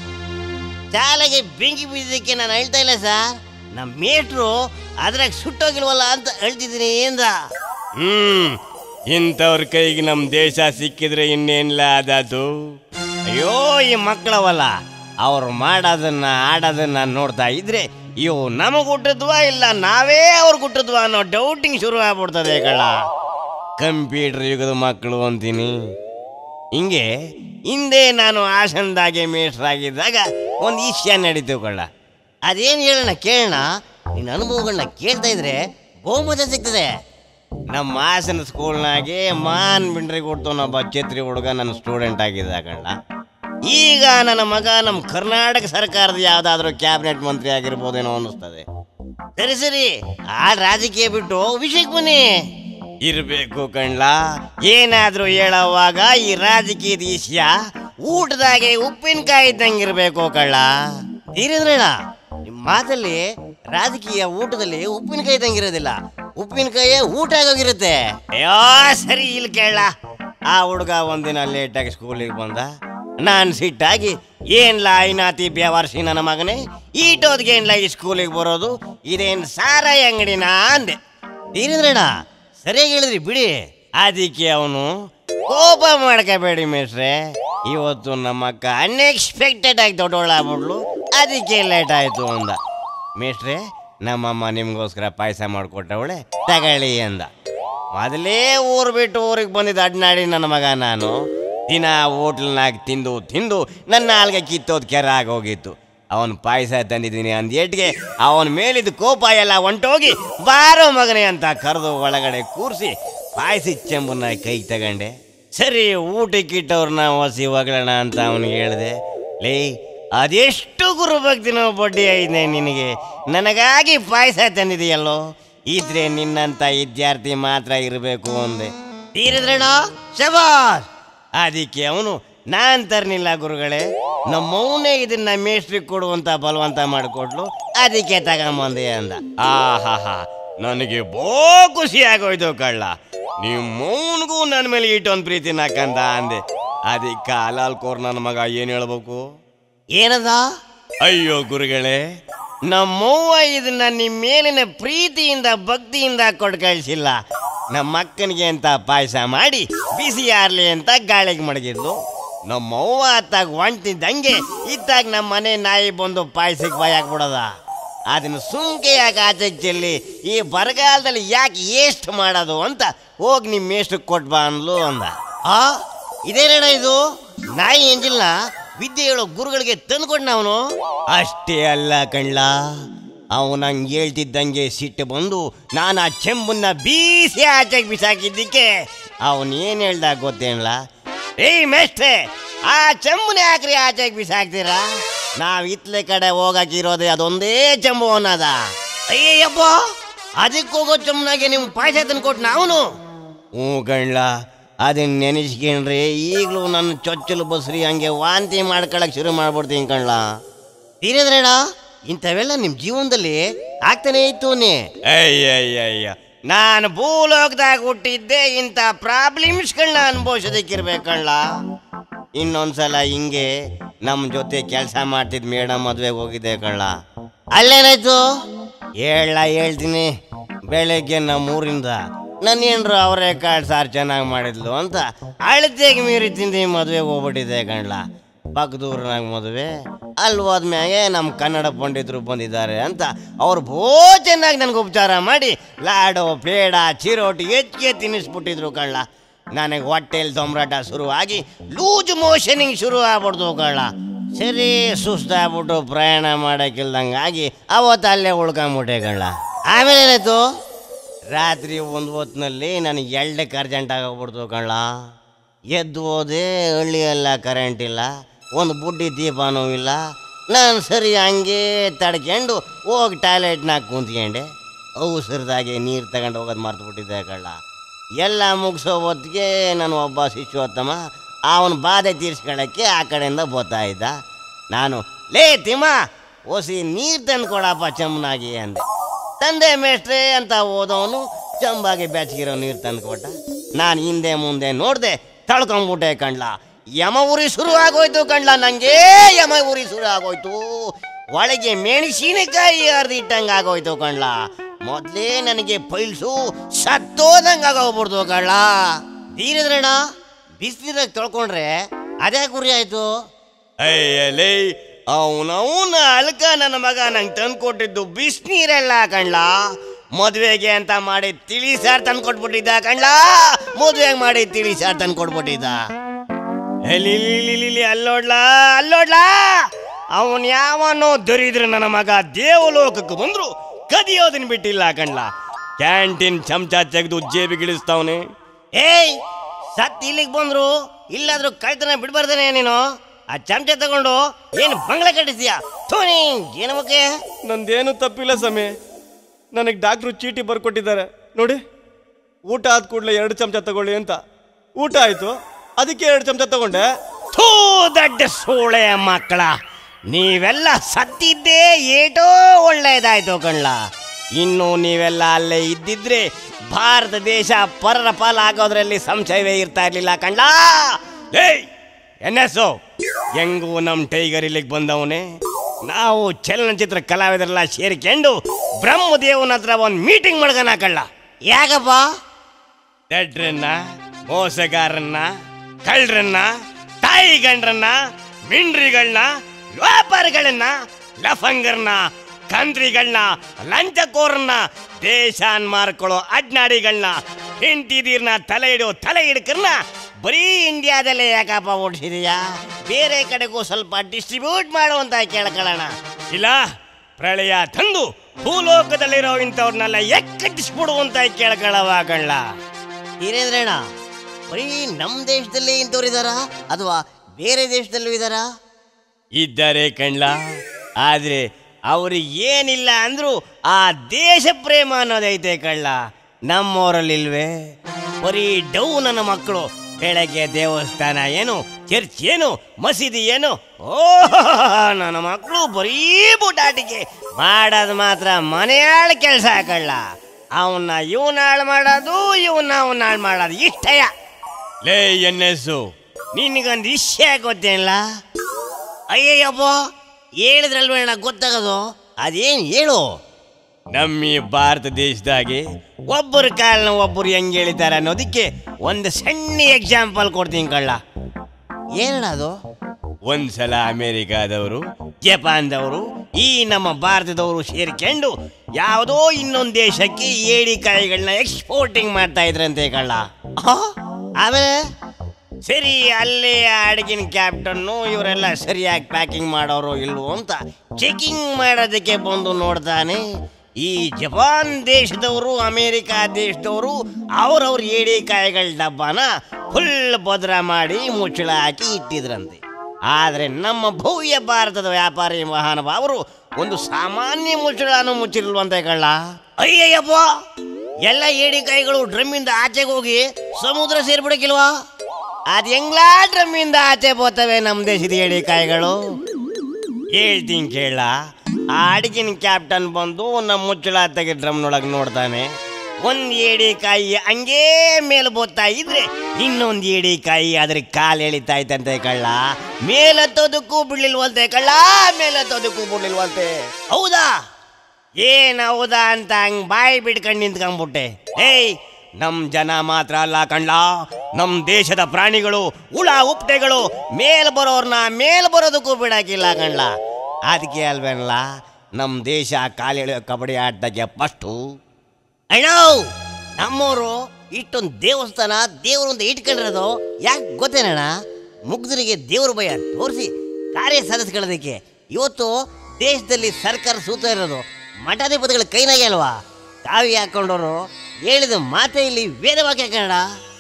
[SPEAKER 1] ಶಾಲೆಗೆ ಬೆಂಕಿ ಬಿದ್ದಕ್ಕೆ ನಾನು ಹೇಳ್ತಾ ಇಲ್ಲ ಸರ್ ನಮ್ಮ ಮೇಟ್ರು ಅದ್ರಾಗ ಸುಟ್ಟೋಗಿಲ್ವಲ್ಲ ಅಂತ ಹೇಳ್ತಿದ್ದೀನಿ ಎಂದ
[SPEAKER 2] ಹ್ಮ್ ಇಂಥವ್ರ ಕೈಗೆ ನಮ್ಮ ದೇಶ ಸಿಕ್ಕಿದ್ರೆ ಇನ್ನೇನಿಲ್ಲ ಅದದು
[SPEAKER 1] ಅಯ್ಯೋ ಈ ಮಕ್ಕಳವಲ್ಲ ಅವ್ರು ಮಾಡೋದನ್ನ ಆಡೋದನ್ನ ನೋಡ್ತಾ ಇದ್ರೆ ಇವು ನಮಗ್ ಹುಟ್ಟಿದ್ವಾ ಇಲ್ಲ ನಾವೇ ಅವ್ರು ಹುಟ್ಟಿದ್ವಾ ಅನ್ನೋ ಡೌಟಿಂಗ್ ಶುರು ಆಗ್ಬಿಡ್ತದೆ ಕಳ್ಳ ಕಂಪ್ಯೂಟರ್ ಯುಗದ ಮಕ್ಕಳು ಅಂತೀನಿ ಹಿಂಗೆ ಹಿಂದೆ ನಾನು ಹಾಸನದಾಗೆ ಮೇಷ್ಟ್ರಾಗಿದ್ದಾಗ ಒಂದು ವಿಷಯ ನಡೀತು ಕಳ್ಳ ಅದೇನು ಹೇಳೋಣ ಕೇಳೋಣ ನಿನ್ನ ಅನುಭವಗಳನ್ನ ಕೇಳ್ತಾ ಇದ್ರೆ ಬಹುಮತ ಸಿಗ್ತದೆ ನಮ್ಮ ಹಾಸನ ಸ್ಕೂಲ್ನಾಗೆ ಮಾನ್ ಬಿಂಡ್ರಿ ಕೊಡ್ತಾನೊಬ್ಬ ಛತ್ರಿ ಹುಡುಗ ನನ್ನ ಸ್ಟೂಡೆಂಟ್ ಆಗಿದ್ದ ಕಳ್ಳ ಈಗ ನನ್ನ ಮಗ ನಮ್ಮ ಕರ್ನಾಟಕ ಸರ್ಕಾರದ ಯಾವ್ದಾದ್ರು ಕ್ಯಾಬಿನೆಟ್ ಮಂತ್ರಿ ಆಗಿರ್ಬೋದೇನೋ ಅನ್ನಿಸ್ತದೆ ಸರಿ ಸರಿ ಆ ರಾಜಕೀಯ ಬಿಟ್ಟು ವಿಷಯಕ್ಕೆ ಬನ್ನಿ ಇರ್ಬೇಕು ಕಣ್ಲ ಏನಾದ್ರೂ ಹೇಳೋವಾಗ ಈ ರಾಜಕೀಯದ ವಿಷಯ ಊಟದಾಗೆ ಉಪ್ಪಿನಕಾಯಿ ಇದ್ದಂಗಿರ್ಬೇಕು ಕಳ್ಳ ಧೀರೇಂದ್ರಣ್ಣ ನಿಮ್ಮ ಮಾತಲ್ಲಿ ರಾಜಕೀಯ ಊಟದಲ್ಲಿ ಉಪ್ಪಿನಕಾಯಿ ಇದ್ದಂಗಿರೋದಿಲ್ಲ ಉಪ್ಪಿನಕಾಯಿ ಊಟ ಆಗೋಗಿರುತ್ತೆ ಅಯ್ಯೋ ಸರಿ ಇಲ್ಲಿ ಕೇಳ ಆ ಹುಡುಗ ಒಂದಿನ ಲೇಟಾಗಿ ಸ್ಕೂಲಿಗೆ ಬಂದ ನಾನು ಸಿಟ್ಟಾಗಿ ಏನ್ಲ ಐನಾತಿ ಬೇವಾರ್ಸಿ ನನ್ನ ಮಗನೇ ಈಟೋದ್ಗೆ ಏನ್ಲ ಈ ಸ್ಕೂಲಿಗೆ ಬರೋದು ಇದೇನ್ ಸಾರಾಯಿ ಅಂಗಡಿನ ಅಂದೆ ಧೀರೇಂದ್ರಣ್ಣ ಸರಿಯಾಗಿ ಹೇಳಿದ್ರಿ ಬಿಡಿ ಅದಕ್ಕೆ ಅವನು ಕೋಪ ಮಾಡ್ಕೋಬೇಡಿ ಮೇಷ್ರೆ ಇವತ್ತು ನಮ್ಮ ಅಕ್ಕ ಅನ್ಎಕ್ಸ್ಪೆಕ್ಟೆಡ್ ಆಗಿ ದೊಡ್ಡವಳಾಗ್ಬಿಡ್ಲು ಅದಕ್ಕೆ ಲೇಟ್ ಆಯ್ತು ಅಂದ ಮೇಷ್ರೆ ನಮ್ಮಮ್ಮ ನಿಮ್ಗೋಸ್ಕರ ಪಾಯಸ ಮಾಡಿಕೊಟ್ಟವಳೆ ತಗೊಳ್ಳಿ ಅಂದ ಮೊದಲೇ ಊರು ಬಿಟ್ಟು ಊರಿಗೆ ಬಂದಿದ್ದ ಅಡ್ನಾಡಿ ನನ್ನ ಮಗ ನಾನು ದಿನ ಹೋಟ್ಲ್ನಾಗ ತಿಂದು ತಿಂದು ನನ್ನ ನಾಲ್ಗೆ ಕಿತ್ತೋದ್ ಕೆರ ಆಗೋಗಿತ್ತು ಅವನ್ ಪಾಯಸ ತಂದಿದ್ದೀನಿ ಅಂದೇಟ್ಗೆ ಅವನ ಮೇಲಿದ್ದ ಕೋಪ ಎಲ್ಲ ಹೊಂಟೋಗಿ ಬಾರೋ ಮಗನೇ ಅಂತ ಕರೆದು ಒಳಗಡೆ ಕೂರಿಸಿ ಪಾಯಸ ಚೆಂಬನ್ನ ಕೈಗೆ ತಗಂಡೆ ಸರಿ ಊಟಕ್ಕೆ ಇಟ್ಟವ್ರನ್ನ ಹೊಸಿ ಹೊಗಳೋಣ ಅಂತ ಅವನಿಗೆ ಹೇಳಿದೆ ಲೇ ಅದೆಷ್ಟು ಗುರು ಭಕ್ತಿನೋ ಬಡ್ಡಿ ಐದೆ ನಿನಗೆ ನನಗಾಗಿ ಪಾಯಸ ತಂದಿದೆಯಲ್ಲೋ ಇದ್ರೆ ನಿನ್ನಂತ ವಿದ್ಯಾರ್ಥಿ ಮಾತ್ರ ಇರಬೇಕು ಅಂದೆ ತೀರಿದ್ರಣ ಶಬಾಸ್ ಅದಕ್ಕೆ ಅವನು ನಾನ್ ತರ್ನಿಲ್ಲ ಗುರುಗಳೇ ನಮ್ಮವನೇ ಇದನ್ನ ಮೇಷ್ಟ್ರಿಗೆ ಕೊಡುವಂತ ಬಲವಂತ ಮಾಡಿಕೊಟ್ಲು ಅದಕ್ಕೆ ತಗೊಂಬಂದೆ ಅಂದ ಆಹಾಹಾ ನನಗೆ ಬೋ ಖುಷಿ ಆಗೋಯ್ತು ಕಳ್ಳ ನಿಮ್ಮವನಿಗೂ ನನ್ನ ಮೇಲೆ ಇಟ್ಟೊಂದು ಪ್ರೀತಿ ನಾಕಂದ ಅಂದೆ ಅದಕ್ಕೆ ಅಲಾಲ್ ಕೋರ್ ನನ್ನ ಮಗ ಏನ್ ಹೇಳ್ಬೇಕು ಏನದ ಅಯ್ಯೋ ಗುರುಗಳೇ ನಮ್ಮವ್ವ ಇದನ್ನ ನಿಮ್ಮ ಮೇಲಿನ ಪ್ರೀತಿಯಿಂದ ಭಕ್ತಿಯಿಂದ ಕೊಟ್ಟು ಕಳಿಸಿಲ್ಲ ನಮ್ಮ ಅಕ್ಕನಿಗೆ ಅಂತ ಪಾಯಸ ಮಾಡಿ ಬಿಸಿ ಆರ್ಲಿ ಅಂತ ಗಾಳಿಗೆ ಮಡಗಿದ್ಲು ನಮ್ಮವ್ವ ಅತ್ತಾಗ ಹೊಂಟಿದ್ದಂಗೆ ಇತ್ತಾಗ ನಮ್ಮ ಮನೆ ನಾಯಿ ಬಂದು ಪಾಯಸಕ್ಕೆ ಬಾಯ್ ಹಾಕ್ಬಿಡದ ಅದನ್ನ ಸುಮ್ಕೆ ಯಾಕೆ ಆಚೆಗೆ ಚೆಲ್ಲಿ ಈ ಬರಗಾಲದಲ್ಲಿ ಯಾಕೆ ಎಷ್ಟು ಮಾಡೋದು ಅಂತ ಹೋಗಿ ನಿಮ್ಮ ಮೇಷ್ಟ್ರಿಗೆ ಕೊಟ್ಟು ಬಾ ಅಂದ್ಲು ಅಂದ ಆ ಇದೇನೇಣ ಇದು ನಾಯಿ ಎಂಜಿಲ್ನ ವಿದ್ಯೆ ಹೇಳೋ ಗುರುಗಳಿಗೆ ತಂದ್ಕೊಂಡ ಅವನು ಅಷ್ಟೇ ಅಲ್ಲ ಕಣ್ಲ ಅವನು ಹಂಗೆ ಹೇಳ್ತಿದ್ದಂಗೆ ಸಿಟ್ಟು ಬಂದು ನಾನು ಆ ಚೆಂಬನ್ನ ಬೀಸಿ ಆಚೆಗೆ ಬಿಸಾಕಿದ್ದಕ್ಕೆ ಅವನು ಏನು ಹೇಳ್ದ ಗೊತ್ತೇನಲ್ಲ ಏಯ್ ಮೇಷ್ಟ್ರೆ ಆ ಚೆಂಬುನ ಯಾಕ್ರಿ ಆಚೆಗೆ ಬಿಸಾಕ್ತೀರಾ ನಾವ್ ಇತ್ಲೆ ಕಡೆ ಹೋಗಕ್ಕಿರೋದೇ ಅದೊಂದೇ ಚೆಂಬು ಅನ್ನದ ಅಯ್ಯಯ್ಯಪ್ಪ ಅದಕ್ಕೆ ಹೋಗೋ ಚೆಂಬನಾಗೆ ನಿಮ್ ಪಾಯಸ ತಂದ್ಕೊಟ್ನ ಅವನು ಹ್ಞೂ ಗಣ್ಲ ಅದನ್ನ ನೆನೆಸ್ಕೊಂಡ್ರೆ ಈಗಲೂ ನನ್ನ ಚೊಚ್ಚಲು ಬಸ್ರಿ ಹಂಗೆ ವಾಂತಿ ಮಾಡ್ಕೊಳಕ್ ಶುರು ಮಾಡ್ಬಿಡ್ತೀನಿ ಕಣ್ಲ ತೀರಿದ್ರೇಣ ಇಂಥವೆಲ್ಲ ನಿಮ್ ಜೀವನದಲ್ಲಿ ಆಗ್ತಾನೆ ಇತ್ತು ನೀ ಅಯ್ಯಯ್ಯಯ್ಯ ನಾನು ಭೂಲೋಕದಾಗ ಹುಟ್ಟಿದ್ದೆ ಇಂಥ ಪ್ರಾಬ್ಲಮ್ಸ್ಗಳನ್ನ ಅನುಭವಿಸೋದಕ್ಕಿರ್ಬೇಕಣ್ಣ ಇನ್ನೊಂದ್ಸಲ ಹಿಂಗೆ ನಮ್ಮ ಜೊತೆ ಕೆಲಸ ಮಾಡ್ತಿದ್ ಮೇಡಮ್ ಮದ್ವೆಗೆ ಹೋಗಿದ್ದೆ ಕಳ್ಳ ಅಲ್ಲೇನಾಯ್ತು ಹೇಳ ಹೇಳ್ತೀನಿ ಬೆಳಗ್ಗೆ ನಮ್ಮೂರಿಂದ ನನ್ನ ಏನ್ರು ಅವರೇ ಕಾಳು ಸಾರು ಚೆನ್ನಾಗಿ ಮಾಡಿದ್ಲು ಅಂತ ಅಳತೆಗೆ ಮೀರಿ ತಿಂದು ಮದುವೆಗೆ ಹೋಗ್ಬಿಟ್ಟಿದ್ದೆ ಕಣ್ಲ ಪಕ್ಕದೂರ್ನಾಗ ಮದುವೆ ಅಲ್ಲಿ ಹೋದ್ಮ್ಯಾಗೆ ನಮ್ಮ ಕನ್ನಡ ಪಂಡಿತರು ಬಂದಿದ್ದಾರೆ ಅಂತ ಅವ್ರು ಭೋ ಚೆನ್ನಾಗಿ ನನಗೆ ಉಪಚಾರ ಮಾಡಿ ಲಾಡು ಪೇಡ ಚಿರೋಟಿ ಹೆಚ್ಚಿಗೆ ತಿನ್ನಿಸ್ಬಿಟ್ಟಿದ್ರು ಕಳ್ಳ ನನಗೆ ಹೊಟ್ಟೆಲಿ ತೊಂಬರಾಟ ಶುರುವಾಗಿ ಲೂಜ್ ಮೋಷನಿಂಗ್ ಶುರು ಆಗ್ಬಿಡ್ತು ಕಳ್ಳ ಸರಿ ಸುಸ್ತಾಗ್ಬಿಟ್ಟು ಪ್ರಯಾಣ ಮಾಡೋಕ್ಕಿಲ್ದಂಗಾಗಿ ಅವತ್ತು ಅಲ್ಲೇ ಉಳ್ಕೊಂಬಿಟ್ಟೆ ಕಳ್ಳ ಆಮೇಲೆ ಏನಾಯ್ತು ರಾತ್ರಿ ಒಂದು ಹೊತ್ತಿನಲ್ಲಿ ನನಗೆ ಎಳ್ಳೆ ಅರ್ಜೆಂಟ್ ಆಗೋಗ್ಬಿಡ್ತು ಕಳ್ಳ ಎದ್ದು ಹೋದೆ ಹಳ್ಳಿಯೆಲ್ಲ ಕರೆಂಟ್ ಇಲ್ಲ ಒಂದು ಬುಡ್ಡಿ ದೀಪನೂ ಇಲ್ಲ ನಾನು ಸರಿ ಹಂಗೆ ತಡ್ಕೊಂಡು ಹೋಗಿ ಟಾಯ್ಲೆಟ್ನಾಗ ಕುಂತ್ಕೊಂಡೆ ಅವಸರದಾಗೆ ನೀರು ತಗೊಂಡು ಹೋಗೋದು ಮರ್ತು ಬಿಟ್ಟಿದ್ದೆ ಕಳ್ಳ ಎಲ್ಲ ಮುಗಿಸೋ ಹೊತ್ತಿಗೆ ನಾನು ಒಬ್ಬ ಶಿಶುವತ್ತಮ ಅವನ ಬಾಧೆ ತೀರ್ಸ್ಕೊಳ್ಳೋಕ್ಕೆ ಆ ಕಡೆಯಿಂದ ಬರ್ತಾ ಇದ್ದ ನಾನು ಲೇ ತಿಮ್ಮ ಓಸಿ ನೀರು ತಂದು ಕೊಡಪ್ಪ ಚಮ್ಮನಾಗಿ ಅಂದೆ ತಂದೆ ಮೇಷ್ಟ್ರೆ ಅಂತ ಹೋದವನು ಚಂಬಾಗಿ ಬೆಚ್ಚಗಿರೋ ನೀರು ತಂದು ಕೊಟ್ಟ ನಾನು ಹಿಂದೆ ಮುಂದೆ ನೋಡ್ದೆ ತಳ್ಕೊಂಬಿಟ್ಟೆ ಕಣ್ಲ ಯಮ ಉರಿ ಶುರು ಆಗೋಯ್ತು ಕಣ್ಲ ನಂಗೆ ಯಮ ಉರಿ ಶುರು ಆಗೋಯ್ತು ಒಳಗೆ ಮೆಣಸಿನಕಾಯಿ ಅರ್ದಿಟ್ಟಂಗೆ ಆಗೋಯ್ತು ಕಣ್ಲ ಮೊದಲೇ ನನಗೆ ಪೈಲ್ಸು ಸತ್ತೋದಂಗೆ ಆಗೋಗ್ಬಿಡ್ತು ಕಣ್ಲ ತೀರಿದ್ರಣ್ಣ ಬಿಸಿಲಿದಾಗ ತೊಳ್ಕೊಂಡ್ರೆ ಅದೇ ಗುರಿ ಆಯ್ತು ಅಯ್ಯಲೇ ಅವನವನ ಅಲ್ಕ ನನ್ನ ಮಗ ನಂಗೆ ತಂದು ಕೊಟ್ಟಿದ್ದು ಬಿಸಿನೀರೆಲ್ಲ ಕಣ್ಲ ಮದುವೆಗೆ ಅಂತ ಮಾಡಿ ತಿಳಿ ಸಾರ್ ತಂದು ಕೊಟ್ಬಿಟ್ಟಿದ್ದ ಕಣ್ಲ ಮದುವೆಗೆ ಮಾಡಿ ತಿಳಿ ಸಾರ್ ತಂದು ಕೊಟ್ಬಿಟ್ಟಿದ್ದ ಎಲ್ಲಿ ಅಲ್ಲೋಡ್ಲಾ ಅಲ್ಲೋಡ್ಲಾ ಅವನ್ ಯಾವನೋ ದರಿದ್ರ ನನ್ನ ಮಗ ದೇವಲೋಕಕ್ಕೆ ಬಂದ್ರು ಕದಿಯೋದನ್ ಬಿಟ್ಟಿಲ್ಲ ಕಣ್ಲ ಕ್ಯಾಂಟೀನ್ ಚಮಚ ತೆಗೆದು ಜೇಬಿಗಿಳಿಸ್ತಾವನೆ ಏಯ್ ಸತ್ ಇಲ್ಲಿಗೆ ಬಂದ್ರು ಇಲ್ಲಾದ್ರೂ ಕಳ್ತನ ಬಿಡ್ಬಾರ್ದೇನೆ ನೀನು ಆ ಚಮಚ ತಗೊಂಡು ಏನು ಬಂಗ್ಲೆ ಕಟ್ಟಿಸ್ತೀಯ ಥೋನಿ ಏನು ಮುಖೆ
[SPEAKER 3] ನಂದೇನು ತಪ್ಪಿಲ್ಲ ಸಮಯ ನನಗೆ ಡಾಕ್ಟ್ರು ಚೀಟಿ ಬರ್ಕೊಟ್ಟಿದ್ದಾರೆ ನೋಡಿ ಊಟ ಆದ ಕೂಡಲೇ ಎರಡು ಚಮಚ ತಗೊಳ್ಳಿ ಅಂತ ಊಟ ಆಯಿತು ಅದಕ್ಕೆ ಎರಡು ಚಮಚ ತಗೊಂಡೆ
[SPEAKER 1] ಥೂ ದಡ್ಡ ಸೋಳೆ ಮಕ್ಕಳ ನೀವೆಲ್ಲ ಸತ್ತಿದ್ದೇ ಏಟೋ ಒಳ್ಳೇದಾಯ್ತು ಕಣ್ಲ ಇನ್ನು ನೀವೆಲ್ಲ ಅಲ್ಲೇ ಇದ್ದಿದ್ರೆ ಭಾರತ ದೇಶ ಪರರ ಪಾಲಾಗೋದ್ರಲ್ಲಿ ಸಂಶಯವೇ ಇರ್ತಾ ಇರ್ಲಿಲ್ಲ ಕಣ್ಲ ಏಯ್ ಎನ್ನೆಸು ಹೆಂಗೂ ನಮ್ಮ ಟೈಗರ್ ಇಲ್ಲಿಗೆ ಬಂದವನೇ ನಾವು ಚಲನಚಿತ್ರ ಕಲಾವಿದರೆಲ್ಲ ಸೇರಿಕೊಂಡು ಬ್ರಹ್ಮದೇವನ ಹತ್ರ ಒಂದು ಮೀಟಿಂಗ್ ಮಾಡ್ಕಣ ಕಳ್ಳ ಯಾಕಪ್ಪ ದಡ್ರನ್ನ ಮೋಸಗಾರನ್ನ ಕಳ್ಳರನ್ನ ತಾಯಿ ಗಂಡ್ರನ್ನ ಮಿಂಡ್ರಿಗಳನ್ನ ವ್ಯಾಪಾರಿಗಳನ್ನ ಲಫಂಗರ್ನ ಕಂತ್ರಿಗಳನ್ನ ಲಂಚಕೋರನ್ನ ದೇಶಾನ್ ಮಾರ್ಕೊಳ್ಳೋ ಅಡ್ನಾಡಿಗಳನ್ನ ಹೆಂಡತಿದೀರ್ನ ತಲೆ ಇಡೋ ತಲೆ ಹಿಡ್ಕರ್ನ ಬರೀ ಇಂಡಿಯಾದಲ್ಲೇ ಯಾಕಪ್ಪ ಓಡಿಸಿದೀಯಾ ಬೇರೆ ಕಡೆಗೂ ಸ್ವಲ್ಪ ಡಿಸ್ಟ್ರಿಬ್ಯೂಟ್ ಮಾಡುವಂತ ಕೇಳ್ಕೊಳ್ಳೋಣ ಇಲ್ಲ ಪ್ರಳಯ ತಂದು ಭೂಲೋಕದಲ್ಲಿರೋ ಇಂಥವ್ರನ್ನೆಲ್ಲ ಎಕ್ಕಟ್ಟಿಸ್ಬಿಡುವಂತ ಕೇಳ್ಕೊಳ್ಳವಾಗಲ್ಲ ಹಿರೇಂದ್ರಣ್ಣ ಬರೀ ನಮ್ಮ ದೇಶದಲ್ಲೇ ಇಂಥವ್ರು ಇದಾರಾ ಅಥವಾ ಬೇರೆ ದೇಶದಲ್ಲೂ ಇದಾರಾ ಇದ್ದಾರೆ ಕಣ್ಲ ಆದ್ರೆ ಅವ್ರಿಗೆ ಏನಿಲ್ಲ ಅಂದ್ರು ಆ ದೇಶ ಪ್ರೇಮ ಅನ್ನೋದೈತೆ ಕಳ್ಳ ನಮ್ಮೂರಲ್ಲಿಲ್ವೇ ಬರೀ ಡೌ ನನ್ನ ಮಕ್ಕಳು ಬೆಳಗ್ಗೆ ದೇವಸ್ಥಾನ ಏನು ಚರ್ಚ್ ಏನು ಮಸೀದಿ ಏನು ಓ ನನ್ನ ಮಕ್ಕಳು ಬರೀ ಬುಟಾಟಿಕೆ ಮಾಡೋದು ಮಾತ್ರ ಮನೆಯಾಳ ಕೆಲಸ ಕಳ್ಳ ಅವನ್ನ ಇವನ ಹಾಳು ಮಾಡೋದು ಇವನ್ನ ಅವನ್ನ ಹಾಳು ಮಾಡೋದು ಇಷ್ಟಯ ಲೇ ಎನ್ ಎಸ್ಸು ನಿನಗೊಂದು ವಿಷಯ ಗೊತ್ತೇನಿಲ್ಲ ಅಯ್ಯಯ್ಯಪ್ಪ ಹೇಳಿದ್ರಲ್ವೇಣ ಗೊತ್ತಾಗೋದು ಅದೇನು ಹೇಳು ನಮ್ಮ ಈ ಭಾರತ ದೇಶದಾಗೆ ಒಬ್ಬರ ಕಾಲನ ಒಬ್ಬರು ಹೆಂಗೆ ಹೇಳಿದ್ದಾರೆ ಅನ್ನೋದಕ್ಕೆ ಒಂದು ಸಣ್ಣ ಎಕ್ಸಾಂಪಲ್ ಕೊಡ್ತೀನಿ ಕಳ್ಳ ಏನದು ಒಂದ್ಸಲ ಅಮೆರಿಕಾದವರು ಜಪಾನ್ದವರು ಈ ನಮ್ಮ ಭಾರತದವರು ಸೇರ್ಕೊಂಡು ಯಾವುದೋ ಇನ್ನೊಂದು ದೇಶಕ್ಕೆ ಏಡಿಕಾಯಿಗಳನ್ನ ಎಕ್ಸ್ಪೋರ್ಟಿಂಗ್ ಮಾಡ್ತಾ ಇದ್ರಂತೆ ಕಳ್ಳ ಆ? ಆಮೇಲೆ ಸರಿ ಅಲ್ಲಿ ಅಡಗಿನ ಕ್ಯಾಪ್ಟನ್ನು ಇವರೆಲ್ಲ ಸರಿಯಾಗಿ ಪ್ಯಾಕಿಂಗ್ ಮಾಡೋರು ಇಲ್ವೋ ಅಂತ ಚೆಕಿಂಗ್ ಮಾಡೋದಕ್ಕೆ ಬಂದು ನೋಡ್ತಾನೆ ಈ ಜಪಾನ್ ದೇಶದವರು ಅಮೇರಿಕಾ ದೇಶದವರು ಅವ್ರವ್ರ ಏಡಿಕಾಯಿಗಳ ಡಬ್ಬನ ಫುಲ್ ಭದ್ರ ಮಾಡಿ ಮುಚ್ಚಳ ಹಾಕಿ ಇಟ್ಟಿದ್ರಂತೆ ಆದರೆ ನಮ್ಮ ಭವ್ಯ ಭಾರತದ ವ್ಯಾಪಾರಿ ಮಹಾನುಭಾವರು ಒಂದು ಸಾಮಾನ್ಯ ಮುಚ್ಚಳನು ಮುಚ್ಚಿಲ್ವಂತೆ ಕಳ್ಳ ಅಯ್ಯಯ್ಯಪ್ಪ ಎಲ್ಲ ಏಡಿಕಾಯಿಗಳು ಡ್ರಮ್ಮಿಂದ ಆಚೆಗೆ ಹೋಗಿ ಸಮುದ್ರ ಸೇರ್ಬಿಡಕ್ಕಿಲ್ವಾ ಅದ್ ಹೆಂಗ್ಲಾ ಡ್ರಮ್ಮಿಂದ ಆಚೆ ಹೋತವೆ ನಮ್ಮ ದೇಶದ ಏಡಿಕಾಯಿಗಳು ಹೇಳ್ತೀನಿ ಕೇಳ ಆ ಅಡಿಗಿನ ಕ್ಯಾಪ್ಟನ್ ಬಂದು ನಮ್ಮ ಮುಚ್ಚಳ ತೆಗೆ ಡ್ರಮ್ನೊಳಗೆ ನೋಡ್ತಾನೆ ಒಂದ್ ಏಡಿಕಾಯಿ ಹಂಗೇ ಮೇಲೆ ಬೋತ್ತಾ ಇದ್ರೆ ಇನ್ನೊಂದ್ ಏಡಿಕಾಯಿ ಅದ್ರ ಕಾಲು ಎಳಿತಾ ಇತ್ತಂತೆ ಕಳ್ಳ ಮೇಲತ್ತೋದಕ್ಕೂ ಬಿಡ್ಲಿಲ್ವಂತೆ ಕಳ್ಳ ಮೇಲತ್ತೋದಕ್ಕೂ ಬಿಡ್ಲಿಲ್ವಂತೆ ಹೌದಾ ಏನ್ ಹೌದಾ ಅಂತ ಹಂಗ್ ಬಾಯಿ ಬಿಡ್ಕೊಂಡು ನಿಂತ್ಕೊಂಡ್ಬಿಟ್ಟೆ ಏಯ್ ನಮ್ ಜನ ಮಾತ್ರ ಅಲ್ಲ ಕಣ್ಲ ನಮ್ ದೇಶದ ಪ್ರಾಣಿಗಳು ಹುಳ ಉಪ್ಟೆಗಳು ಮೇಲ್ ಬರೋರ್ನ ಮೇಲ್ ಬರೋದಕ್ಕೂ ಬಿಡಾಕಿಲ್ಲ ಕಣ್ಲ ಅದಕ್ಕೆ ಅಲ್ವೇನಲ್ಲ ನಮ್ ದೇಶ ಕಾಲೆಳೆಯೋ ಕಬಡ್ಡಿ ಆಟದಾಗೆ ಫಸ್ಟು ಅಣ್ಣೋ ನಮ್ಮವರು ಇಷ್ಟೊಂದು ದೇವಸ್ಥಾನ ದೇವರೊಂದು ಇಟ್ಕೊಂಡಿರೋದು ಯಾಕೆ ಗೊತ್ತೇನಣ್ಣ ಮುಗ್ಧರಿಗೆ ದೇವ್ರ ಭಯ ತೋರಿಸಿ ಕಾರ್ಯ ಸಾಧಿಸ್ಕೊಳ್ಳೋದಕ್ಕೆ ಇವತ್ತು ದೇಶದಲ್ಲಿ ಸರ್ಕಾರ ಸೂತ ಇರೋದು ಮಠಾಧಿಪತಿಗಳ ಕೈನಾಗೆ ಅಲ್ವಾ ಕಾವಿ ಹಾಕೊಂಡವರು ಹೇಳಿದ ಮಾತೇ ಇಲ್ಲಿ ವೇದವಾಕ್ಯ ಕನ್ನಡ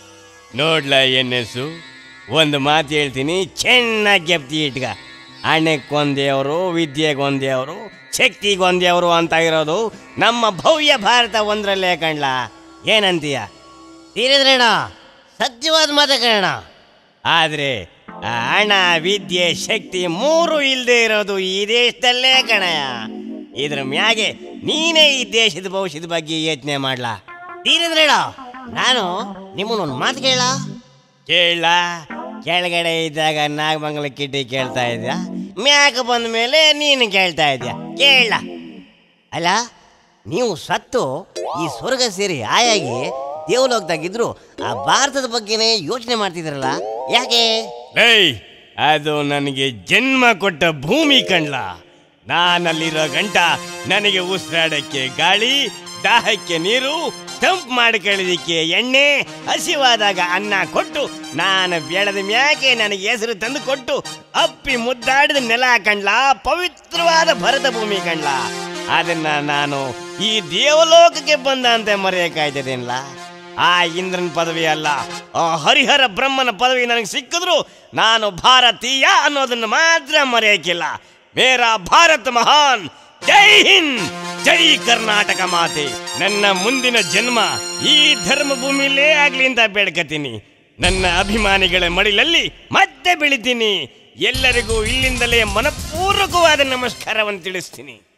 [SPEAKER 1] ನೋಡ್ಲ ಎನ್ನೆಸು ಒಂದು ಮಾತು ಹೇಳ್ತೀನಿ ಚೆನ್ನಾಗಿ ಗೆಪ್ತಿ ಇಟ್ಗ ಹಣಕ್ಕೊಂದೇವರು ವಿದ್ಯೆಗೊಂದೇವರು ಶಕ್ತಿಗೊಂದೇವರು ಅಂತ ಇರೋದು ನಮ್ಮ ಭವ್ಯ ಭಾರತ ಒಂದರಲ್ಲೇ ಕಣ್ಲ ಏನಂತೀಯ ತೀರಿದ್ರೇಣ ಸತ್ಯವಾದ ಮಾತ ಕಣ ಆದರೆ ಆ ಹಣ ವಿದ್ಯೆ ಶಕ್ತಿ ಮೂರು ಇಲ್ಲದೆ ಇರೋದು ಈ ದೇಶದಲ್ಲೇ ಕಣಯ್ಯ ಇದ್ರ ಮ್ಯಾಗೆ ನೀನೇ ಈ ದೇಶದ ಭವಿಷ್ಯದ ಬಗ್ಗೆ ಯೋಚನೆ ಮಾಡ್ಲಾ ತೀರಿದ್ರೇಣ ನಾನು ನಿಮ್ಮನ್ನೊಂದು ಮಾತು ಕೇಳ ಕೇಳ ಕೆಳಗಡೆ ಇದ್ದಾಗ ನಾಗಮಂಗಲ ಕಿಟ್ಟಿ ಕೇಳ್ತಾ ಇದ್ಯಾ ಮ್ಯಾಗ ಬಂದ ಮೇಲೆ ನೀನು ಕೇಳ್ತಾ ಇದ್ಯಾ ಕೇಳ ಅಲ್ಲ ನೀವು ಸತ್ತು ಈ ಸ್ವರ್ಗ ಸೇರಿ ಆಯಾಗಿ ದೇವಲೋಕದಾಗಿದ್ರು ಆ ಭಾರತದ ಬಗ್ಗೆನೇ ಯೋಚನೆ ಮಾಡ್ತಿದ್ರಲ್ಲ ಯಾಕೆ ಏಯ್ ಅದು ನನಗೆ ಜನ್ಮ ಕೊಟ್ಟ ಭೂಮಿ ಕಣ್ಲ ನಾನಲ್ಲಿರೋ ಗಂಟ ನನಗೆ ಉಸಿರಾಡಕ್ಕೆ ಗಾಳಿ ದಾಹಕ್ಕೆ ನೀರು ತಂಪು ಮಾಡ್ಕೊಳ್ಳೋದಿಕ್ಕೆ ಎಣ್ಣೆ ಹಸಿವಾದಾಗ ಅನ್ನ ಕೊಟ್ಟು ನಾನು ಬೆಳೆದ ಮ್ಯಾಕೆ ನನಗೆ ಹೆಸರು ತಂದು ಕೊಟ್ಟು ಅಪ್ಪಿ ಮುದ್ದಾಡಿದ ನೆಲ ಕಂಡ್ಲ ಪವಿತ್ರವಾದ ಭರತ ಭೂಮಿ ಕಂಡ್ಲ ಅದನ್ನ ನಾನು ಈ ದೇವಲೋಕಕ್ಕೆ ಬಂದ ಅಂತ ಮರೆಯಕ್ಕಾಯ್ತದೇನಿಲ್ಲ ಆ ಇಂದ್ರನ ಪದವಿ ಅಲ್ಲ ಆ ಹರಿಹರ ಬ್ರಹ್ಮನ ಪದವಿ ನನಗೆ ಸಿಕ್ಕಿದ್ರು ನಾನು ಭಾರತೀಯ ಅನ್ನೋದನ್ನ ಮಾತ್ರ ಮರೆಯಕ್ಕಿಲ್ಲ ಮೇರಾ ಭಾರತ್ ಮಹಾನ್ ಜೈ ಹಿಂದ್ ಜೈ ಕರ್ನಾಟಕ ಮಾತೆ ನನ್ನ ಮುಂದಿನ ಜನ್ಮ ಈ ಧರ್ಮ ಭೂಮಿಲೇ ಆಗ್ಲಿ ಅಂತ ಬೇಡ್ಕತೀನಿ ನನ್ನ ಅಭಿಮಾನಿಗಳ ಮಡಿಲಲ್ಲಿ ಮತ್ತೆ ಬೆಳಿತೀನಿ ಎಲ್ಲರಿಗೂ ಇಲ್ಲಿಂದಲೇ ಮನಪೂರ್ವಕವಾದ ನಮಸ್ಕಾರವನ್ನು ತಿಳಿಸ್ತೀನಿ